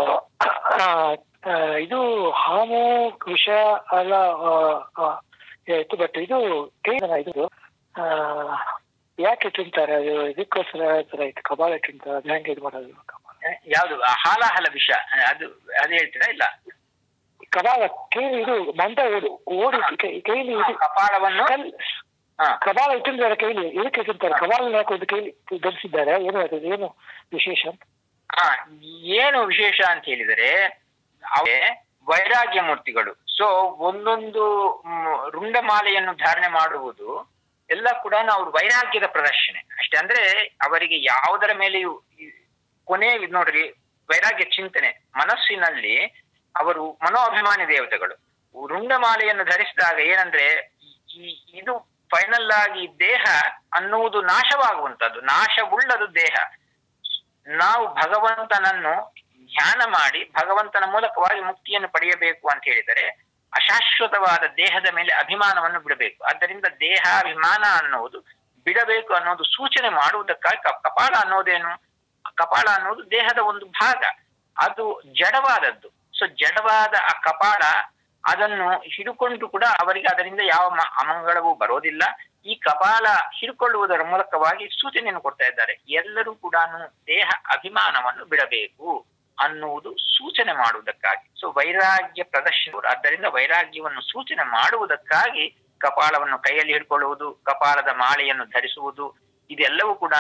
ಆ, ಆ, ಇದು ಹಾವು ವಿಷ ಎಲ್ಲ ಆ, ಆ, ಆಯ್ತು ಬಟ್ ಇದು ಕೇಳಿದ ಇದು ಆ, ಯಾಕೆ ತಿಂತಾರೆ ಅದು ಇದಕ್ಕೋಸ್ಕರ ಹೇಳ್ತಾರೆ ಇದು ಕಬಾಳ ತಿಂತಾರೆ ಅದು ಹೆಂಗೆ ಇದು ಮಾಡೋದು ಕಬಾಳ ಆ, ಯಾವ್ದು ಆ ಹಾಲಾಹಲ ವಿಷ ಆ, ಅದು ಅದು ಹೇಳ್ತೀರಾ ಇಲ್ಲ ಕಬಾಳ ಕೈಲಿ ಇದು ಮಂಟ ಓಡಿ ಓಡಿ ಕೈ- ಕೈಲಿ ಇದು ಕಪಾಳವನ್ನು ಕಲ್ ಹಾ ಕಬಾಳ ಇಟ್ಟಿದ್ದಾರೆ ಕೈಲಿ ಇದಕ್ಕೆ ತಿಂತಾರೆ ಕಬಾಳ ಹಾಕೊಂಡು ಕೈಲಿ ಧರಿಸಿದ್ದಾರೆ ಏನು ಅದು ಏನು ವಿಶೇಷ ಹಾ ಏನು ವಿಶೇಷ ಅಂತ ಹೇಳಿದರೆ ಅವೇ ವೈರಾಗ್ಯ ಮೂರ್ತಿಗಳು ಸೊ ಒಂದೊಂದು ಮ್, ರುಂಡಮಾಲೆಯನ್ನು ಧಾರಣೆ ಮಾಡುವುದು ಎಲ್ಲ ಕೂಡ ಅವ್ರ ವೈರಾಗ್ಯದ ಪ್ರದರ್ಶನೆ ಅಷ್ಟೇ ಅಂದ್ರೆ ಅವರಿಗೆ ಯಾವುದರ ಮೇಲೆಯೂ ಈ ಕೊನೆ ಇದ್ ನೋಡ್ರಿ ವೈರಾಗ್ಯ ಚಿಂತನೆ ಮನಸ್ಸಿನಲ್ಲಿ ಅವರು ಮನೋಅಭಿಮಾನಿ ದೇವತೆಗಳು ರುಂಡಮಾಲೆಯನ್ನು ಧರಿಸಿದಾಗ ಏನಂದ್ರೆ ಈ ಇದು ಫೈನಲ್ ಆಗಿ ದೇಹ ಅನ್ನುವುದು ನಾಶವಾಗುವಂತದ್ದು ನಾಶವುಳ್ಳದು ದೇಹ ನಾವು ಭಗವಂತನನ್ನು ಧ್ಯಾನ ಮಾಡಿ ಭಗವಂತನ ಮೂಲಕವಾಗಿ ಮುಕ್ತಿಯನ್ನು ಪಡೆಯಬೇಕು ಅಂತ ಹೇಳಿದರೆ ಅಶಾಶ್ವತವಾದ ದೇಹದ ಮೇಲೆ ಅಭಿಮಾನವನ್ನು ಬಿಡಬೇಕು ಆದ್ದರಿಂದ ದೇಹಾಭಿಮಾನ ಅನ್ನುವುದು ಬಿಡಬೇಕು ಅನ್ನೋದು ಸೂಚನೆ ಮಾಡುವುದಕ್ಕಾಗಿ ಕ- ಕಪಾಳ ಅನ್ನೋದೇನು ಕಪಾಳ ಅನ್ನೋದು ದೇಹದ ಒಂದು ಭಾಗ ಅದು ಜಡವಾದದ್ದು ಸೊ ಜಡವಾದ ಆ ಕಪಾಳ ಅದನ್ನು ಹಿಡುಕೊಂಡು ಕೂಡ ಅವರಿಗೆ ಅದರಿಂದ ಯಾವ ಮ- ಅಮಂಗಳವೂ ಬರೋದಿಲ್ಲ ಈ ಕಪಾಲ ಹಿಡ್ಕೊಳ್ಳುವುದರ ಮೂಲಕವಾಗಿ ಸೂಚನೆಯನ್ನು ಕೊಡ್ತಾ ಇದ್ದಾರೆ ಎಲ್ಲರೂ ಕೂಡ ದೇಹ ಅಭಿಮಾನವನ್ನು ಬಿಡಬೇಕು ಅನ್ನುವುದು ಸೂಚನೆ ಮಾಡುವುದಕ್ಕಾಗಿ ಸೊ ವೈರಾಗ್ಯ ಪ್ರದರ್ಶನ ಆದ್ದರಿಂದ ವೈರಾಗ್ಯವನ್ನು ಸೂಚನೆ ಮಾಡುವುದಕ್ಕಾಗಿ ಕಪಾಲವನ್ನು ಕೈಯಲ್ಲಿ ಹಿಡ್ಕೊಳ್ಳುವುದು ಕಪಾಲದ ಮಾಲೆಯನ್ನು ಧರಿಸುವುದು ಇದೆಲ್ಲವೂ ಕೂಡ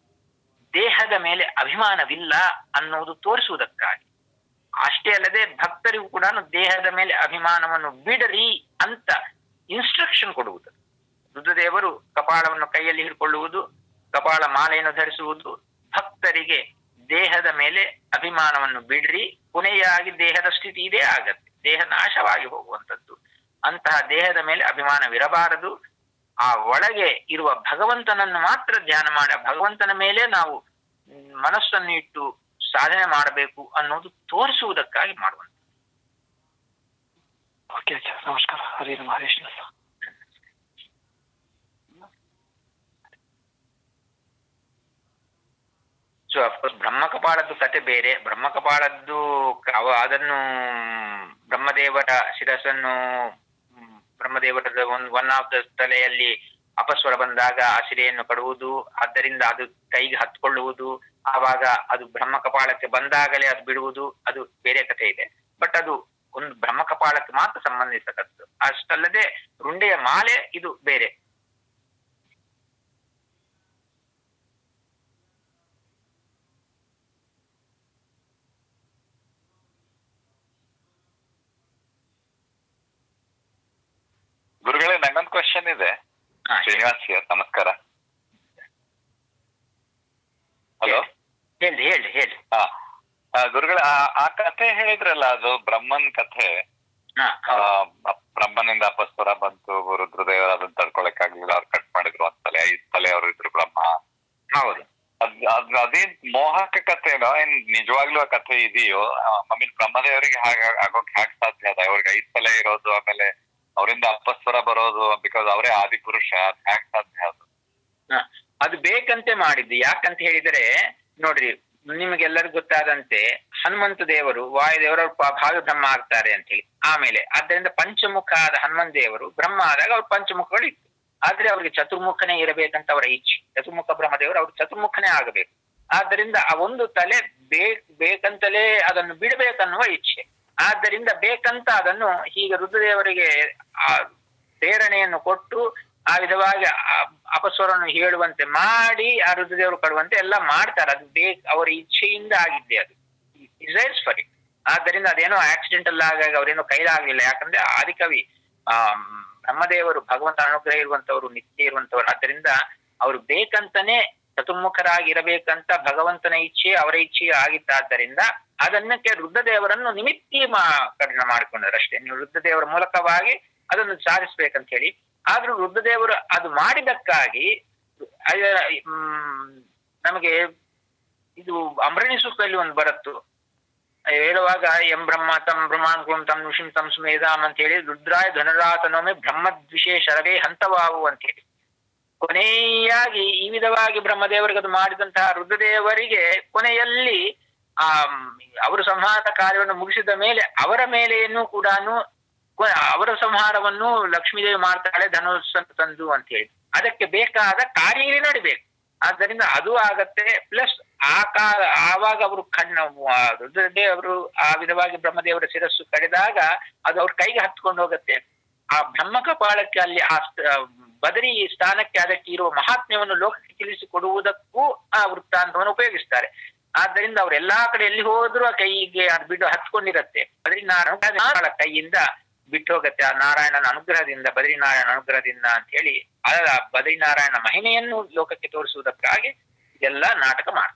ದೇಹದ ಮೇಲೆ ಅಭಿಮಾನವಿಲ್ಲ ಅನ್ನುವುದು ತೋರಿಸುವುದಕ್ಕಾಗಿ ಅಷ್ಟೇ ಅಲ್ಲದೆ ಭಕ್ತರಿಗೂ ಕೂಡ ದೇಹದ ಮೇಲೆ ಅಭಿಮಾನವನ್ನು ಬಿಡರಿ ಅಂತ ಇನ್ಸ್ಟ್ರಕ್ಷನ್ ಕೊಡುವುದು ರುದ್ರದೇವರು ಕಪಾಳವನ್ನು ಕೈಯಲ್ಲಿ ಹಿಡ್ಕೊಳ್ಳುವುದು ಕಪಾಳ ಮಾಲೆಯನ್ನು ಧರಿಸುವುದು ಭಕ್ತರಿಗೆ ದೇಹದ ಮೇಲೆ ಅಭಿಮಾನವನ್ನು ಬಿಡ್ರಿ ಕೊನೆಯಾಗಿ ದೇಹದ ಸ್ಥಿತಿ ಇದೇ ಆಗತ್ತೆ ದೇಹ ನಾಶವಾಗಿ ಹೋಗುವಂಥದ್ದು ಅಂತಹ ದೇಹದ ಮೇಲೆ ಅಭಿಮಾನವಿರಬಾರದು ಆ ಒಳಗೆ ಇರುವ ಭಗವಂತನನ್ನು ಮಾತ್ರ ಧ್ಯಾನ ಮಾಡಿ ಆ ಭಗವಂತನ ಮೇಲೆ ನಾವು ಮ್, ಮನಸ್ಸನ್ನು ಇಟ್ಟು ಸಾಧನೆ ಮಾಡಬೇಕು ಅನ್ನೋದು ತೋರಿಸುವುದಕ್ಕಾಗಿ ಮಾಡುವಂತ ಓಕೆ ಸರ್ ನಮಸ್ಕಾರ ಹರೇ ಮಹೇಶ್ ಸೊ ಅಫ್ಕೋರ್ಸ್ ಬ್ರಹ್ಮ ಕಪಾಳದ್ದು ಕತೆ ಬೇರೆ ಬ್ರಹ್ಮ ಕಪಾಳದ್ದು ಕ- ಅವ ಅದನ್ನು ಬ್ರಹ್ಮದೇವರ ಶಿರಸ್ಸನ್ನು ಮ್, ಬ್ರಹ್ಮದೇವರದ ಒಂದು ಒನ್ ಆಫ್ ದ ತಲೆಯಲ್ಲಿ ಅಪಸ್ವರ ಬಂದಾಗ ಆ ಶಿರೆಯನ್ನು ಕಡುವುದು ಆದ್ದರಿಂದ ಅದು ಕೈಗೆ ಹತ್ಕೊಳ್ಳುವುದು ಆವಾಗ ಅದು ಬ್ರಹ್ಮ ಕಪಾಳಕ್ಕೆ ಬಂದಾಗಲೇ ಅದು ಬಿಡುವುದು ಅದು ಬೇರೆ ಕಥೆ ಇದೆ ಬಟ್ ಅದು ಒಂದು ಬ್ರಹ್ಮ ಕಪಾಳಕ್ಕೆ ಮಾತ್ರ ಸಂಬಂಧಿಸತಕ್ಕದ್ದು ಅಷ್ಟಲ್ಲದೆ ರುಂಡೆಯ ಮಾಲೆ ಇದು ಬೇರೆ ಗುರುಗಳೇ ನಂಗೊಂದು ಕ್ವಶನ್ ಇದೆ ಹಾ, ಶ್ರೀನಿವಾಸ್ here, ನಮಸ್ಕಾರ ಹಲೋ ಹೇಳಿ ಹೇಳಿ ಹೇಳಿ ಹಾ ಆ, ಗುರುಗಳೇ ಆ- ಆ ಕಥೆ ಹೇಳಿದ್ರಲ್ಲ ಅದು ಬ್ರಹ್ಮನ್ ಕಥೆ ಹಾ ಆ, ಬ್ರಹ್ಮನಿಂದ ಅಪಸ್ವರ ಬಂತು ರುದ್ರದೇವರು ಅದನ್ನ ತಡ್ಕೊಳಕ್ಕಾಗ್ಲಿಲ್ಲ ಅವ್ರು ಕಟ್ ಮಾಡಿದ್ರು ಒಂದ್ ತಲೆ ಐದ್ ತಲೆ ಅವ್ರು ಇದ್ರು ಬ್ರಹ್ಮ ಹೌದು ಅದ್ ಅದ್ ಅದೇನ್ ಮೋಹಕ ಕಥೆನೋ ಏನ್ ನಿಜವಾಗ್ಲೂ ಆ ಕಥೆ ಇದೆಯೋ ಐ ಮೀನ್ ಬ್ರಹ್ಮದೇವರಿಗೆ ಹಾಗ ಆಗೋಕ್ ಹ್ಯಾಕ್ ಸಾಧ್ಯ ಅದ ಅವ್ರಿಗೆ ಐದ್ ತಲೆ ಇರೋದು ಆಮೇಲೆ ಅವರಿಂದ ಅಪಸ್ವರ ಬರೋದು ಬಿಕಾಸ್ ಅವರೇ ಆದಿಪುರುಷ ಅದ್ ಹ್ಯಾಕ್ ಸಾಧ್ಯ ಅದು ಹ. ಅದು ಬೇಕಂತೆ ಮಾಡಿದ್ದು ಯಾಕಂತ ಹೇಳಿದರೆ ನೋಡ್ರಿ ನಿಮಗೆಲ್ಲರಿಗೂ ಗೊತ್ತಾದಂತೆ ಹನುಮಂತ ದೇವರು ವಾಯುದೇವರು ಅವ್ರು ಪ- ಭಾವಿ ಬ್ರಹ್ಮ ಆಗ್ತಾರೆ ಅಂತ ಹೇಳಿ ಆಮೇಲೆ ಆದ್ದರಿಂದ ಪಂಚಮುಖ ಆದ ಹನುಮಂತ ದೇವರು ಬ್ರಹ್ಮ ಆದಾಗ ಅವ್ರ ಪಂಚಮುಖಗಳು ಇತ್ತು ಆದ್ರೆ ಅವ್ರಿಗೆ ಚತುರ್ಮುಖನೇ ಇರಬೇಕಂತ ಅವರ ಇಚ್ಛೆ ಚತುರ್ಮುಖ ಬ್ರಹ್ಮದೇವರು ಅವ್ರು ಚತುರ್ಮುಖನೇ ಆಗಬೇಕು ಆದ್ದರಿಂದ ಆ ಒಂದು ತಲೆ ಬೇಕ್ ಬೇಕಂತಲೇ ಅದನ್ನು ಬಿಡಬೇಕನ್ನುವ ಇಚ್ಛೆ ಆದ್ದರಿಂದ ಬೇಕಂತ ಅದನ್ನು ಹೀಗೆ ರುದ್ರದೇವರಿಗೆ ಆ ಪ್ರೇರಣೆಯನ್ನು ಕೊಟ್ಟು ಆ ವಿಧವಾಗಿ ಆ ಅಪಸ್ವರವನ್ನು ಹೇಳುವಂತೆ ಮಾಡಿ ಆ ರುದ್ರದೇವರು ಕಡುವಂತೆ ಎಲ್ಲ ಮಾಡ್ತಾರೆ ಅದು ಬೇಕ್ ಅವರ ಇಚ್ಛೆಯಿಂದ ಆಗಿದ್ದೆ ಅದು ಡಿಸೈರ್ಸ್ ಫರ್ ಇಟ್ ಆದ್ದರಿಂದ ಅದೇನೋ ಆಕ್ಸಿಡೆಂಟಲ್ ಆಗಾಗ ಅವರೇನೋ ಕೈಲಾಗಲಿಲ್ಲ ಯಾಕಂದ್ರೆ ಆದಿಕವಿ ಆ ಬ್ರಹ್ಮದೇವರು ಭಗವಂತ ಅನುಗ್ರಹ ಇರುವಂತವರು ನಿತ್ಯ ಇರುವಂತವರು ಆದ್ದರಿಂದ ಅವರು ಬೇಕಂತಾನೆ ಚತುರ್ಮುಖರಾಗಿರಬೇಕಂತ ಭಗವಂತನ ಇಚ್ಛೆ ಅವರ ಇಚ್ಛೆ ಆಗಿತ್ತಾದ್ದರಿಂದ ಅದನ್ನಕ್ಕೆ ರುದ್ರದೇವರನ್ನು ನಿಮಿತ್ತಿ ಮಾ ಕಠಿಣ ಮಾಡಿಕೊಂಡರು ಅಷ್ಟೇ ನೀವು ರುದ್ರದೇವರ ಮೂಲಕವಾಗಿ ಅದನ್ನು ಸಾಧಿಸ್ಬೇಕಂತ ಹೇಳಿ ಆದ್ರೂ ರುದ್ರದೇವರು ಅದು ಮಾಡಿದಕ್ಕಾಗಿ ಅಯ್ಯ, ಮ್, ನಮಗೆ ಇದು ಅಮರಣಿ ಸೂಕ್ತದಲ್ಲಿ ಒಂದು ಬರುತ್ತು ಹೇಳುವಾಗ ಎಂ ಬ್ರಹ್ಮ ತಂ ಬ್ರಹ್ಮಾನ್ ಗುಂ ತಂ ಋಷಿಂ ತಂ ಸ್ಮೇಧಾಮ್ ಅಂತ ಹೇಳಿ ರುದ್ರಾಯ ಧನುರಾತನೊಮ್ಮೆ ಬ್ರಹ್ಮದ್ವಿಷೇ ಶರವೇ ಹಂತವಾವು ಅಂತ ಹೇಳಿ ಕೊನೆಯಾಗಿ ಈ ವಿಧವಾಗಿ ಬ್ರಹ್ಮದೇವರಿಗೆ ಅದು ಮಾಡಿದಂತಹ ರುದ್ರದೇವರಿಗೆ ಕೊನೆಯಲ್ಲಿ ಆ ಅವರು ಸಂಹಾರ ಕಾರ್ಯವನ್ನು ಮುಗಿಸಿದ ಮೇಲೆ ಅವರ ಮೇಲೆಯನ್ನು ಕೂಡ ಅವರ ಸಂಹಾರವನ್ನು ಲಕ್ಷ್ಮೀದೇವಿ ಮಾಡ್ತಾಳೆ ಧನುಸ್ಸನ್ನು ತಂದು ಅಂತ ಹೇಳಿ ಅದಕ್ಕೆ ಬೇಕಾದ ಕಾರ್ಯ ಇಲ್ಲಿ ನಡಿಬೇಕು ಆದ್ದರಿಂದ ಅದು ಆಗತ್ತೆ ಪ್ಲಸ್ ಆ ಕಾಲ ಆವಾಗ ಅವರು ಕಣ್ಣ ರುದ್ರದೇವರು ಆ ವಿಧವಾಗಿ ಬ್ರಹ್ಮದೇವರ ಶಿರಸ್ಸು ಕಡಿದಾಗ ಅದು ಅವ್ರ ಕೈಗೆ ಹತ್ಕೊಂಡು ಹೋಗುತ್ತೆ ಆ ಬ್ರಹ್ಮ ಕಪಾಳಕ್ಕೆ ಅಲ್ಲಿ ಆ ಸ್ಥ- ಬದರಿ ಸ್ಥಾನಕ್ಕೆ ಅದಕ್ಕೆ ಇರುವ ಮಹಾತ್ಮ್ಯವನ್ನು ಲೋಕಕ್ಕೆ ತಿಳಿಸಿಕೊಡುವುದಕ್ಕೂ ಆ ವೃತ್ತಾಂತವನ್ನು ಉಪಯೋಗಿಸ್ತಾರೆ ಆದ್ದರಿಂದ ಅವ್ರು ಎಲ್ಲಾ ಕಡೆ ಎಲ್ಲಿ ಹೋದ್ರು ಆ ಕೈಗೆ ಅದು ಬಿಡು ಹತ್ಕೊಂಡಿರತ್ತೆ ಬದ್ರಿನಾರಾಯಣ ಕೈಯಿಂದ ಬಿಟ್ಟು ಹೋಗುತ್ತೆ ಆ ನಾರಾಯಣನ ಅನುಗ್ರಹದಿಂದ ಬದ್ರಿನಾರಾಯಣ ಅನುಗ್ರಹದಿಂದ ಅಂತ ಹೇಳಿ ಆ ಬದ್ರಿನಾರಾಯಣ ಮಹಿಮೆಯನ್ನು ಲೋಕಕ್ಕೆ ತೋರಿಸುವುದಕ್ಕಾಗಿ ಇದೆಲ್ಲ ನಾಟಕ ಮಾಡ್ತಾರೆ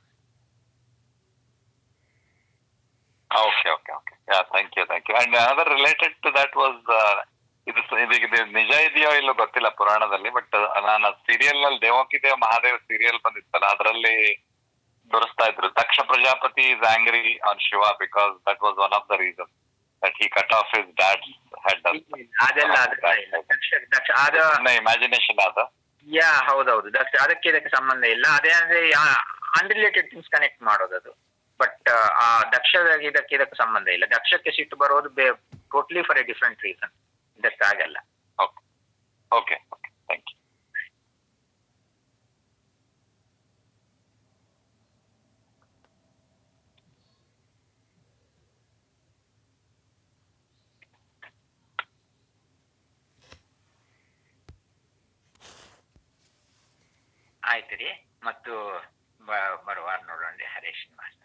okay okay okay yeah thank you thank you and other related to that was ಇದು ಸ- ಇದು ಇದು ನಿಜ ಇದೆಯೋ ಇಲ್ಲೋ ಗೊತ್ತಿಲ್ಲ ಪುರಾಣದಲ್ಲಿ ಬಟ್ ನಾನು ಸೀರಿಯಲ್ ನಲ್ಲಿ ದೇವಕಿ ದೇವ ಮಹಾದೇವ್ ಸೀರಿಯಲ್ ಬಂದಿತ್ತಲ್ಲ ಅದರಲ್ಲಿ ತೋರಿಸ್ತಾ ಇದ್ರು Daksha Prajapati is angry on Shiva because that was one of the reason that he cut off his dad head ಅದೆಲ್ಲ ಅದೆಲ್ಲ ಇಲ್ಲ. ದಕ್ಷ ದಕ್ಷ ಆದ ಇಮ್ಯಾಜಿನೇಷನ್ ಅದ ಯಾ ಹೌದೌದು ದಕ್ಷ ಅದಕ್ಕೆ ಇದಕ್ಕೆ ಸಂಬಂಧ ಇಲ್ಲ ಅದೇ ಅಂದ್ರೆ ಅನ್ರಿಲೇಟೆಡ್ ಥಿಂಗ್ಸ್ ಕನೆಕ್ಟ್ ಮಾಡೋದು ಅದು ಬಟ್ ಆ ದಕ್ಷ ಇದಕ್ಕೆ ಇದಕ್ಕೆ ಸಂಬಂಧ ಇಲ್ಲ ದಕ್ಷಕ್ಕೆ ಸಿಟ್ಟು ಬರೋದು totally for a different reason ಇದಕ್ಕಾಗಲ್ಲ okay okay okay thank you ಆಯ್ತು ರೀ ಮತ್ತು ಬ- ಬರುವ ವಾರ ನೋಡೋಣ ಹರೇ ಶ್ರೀನಿವಾಸ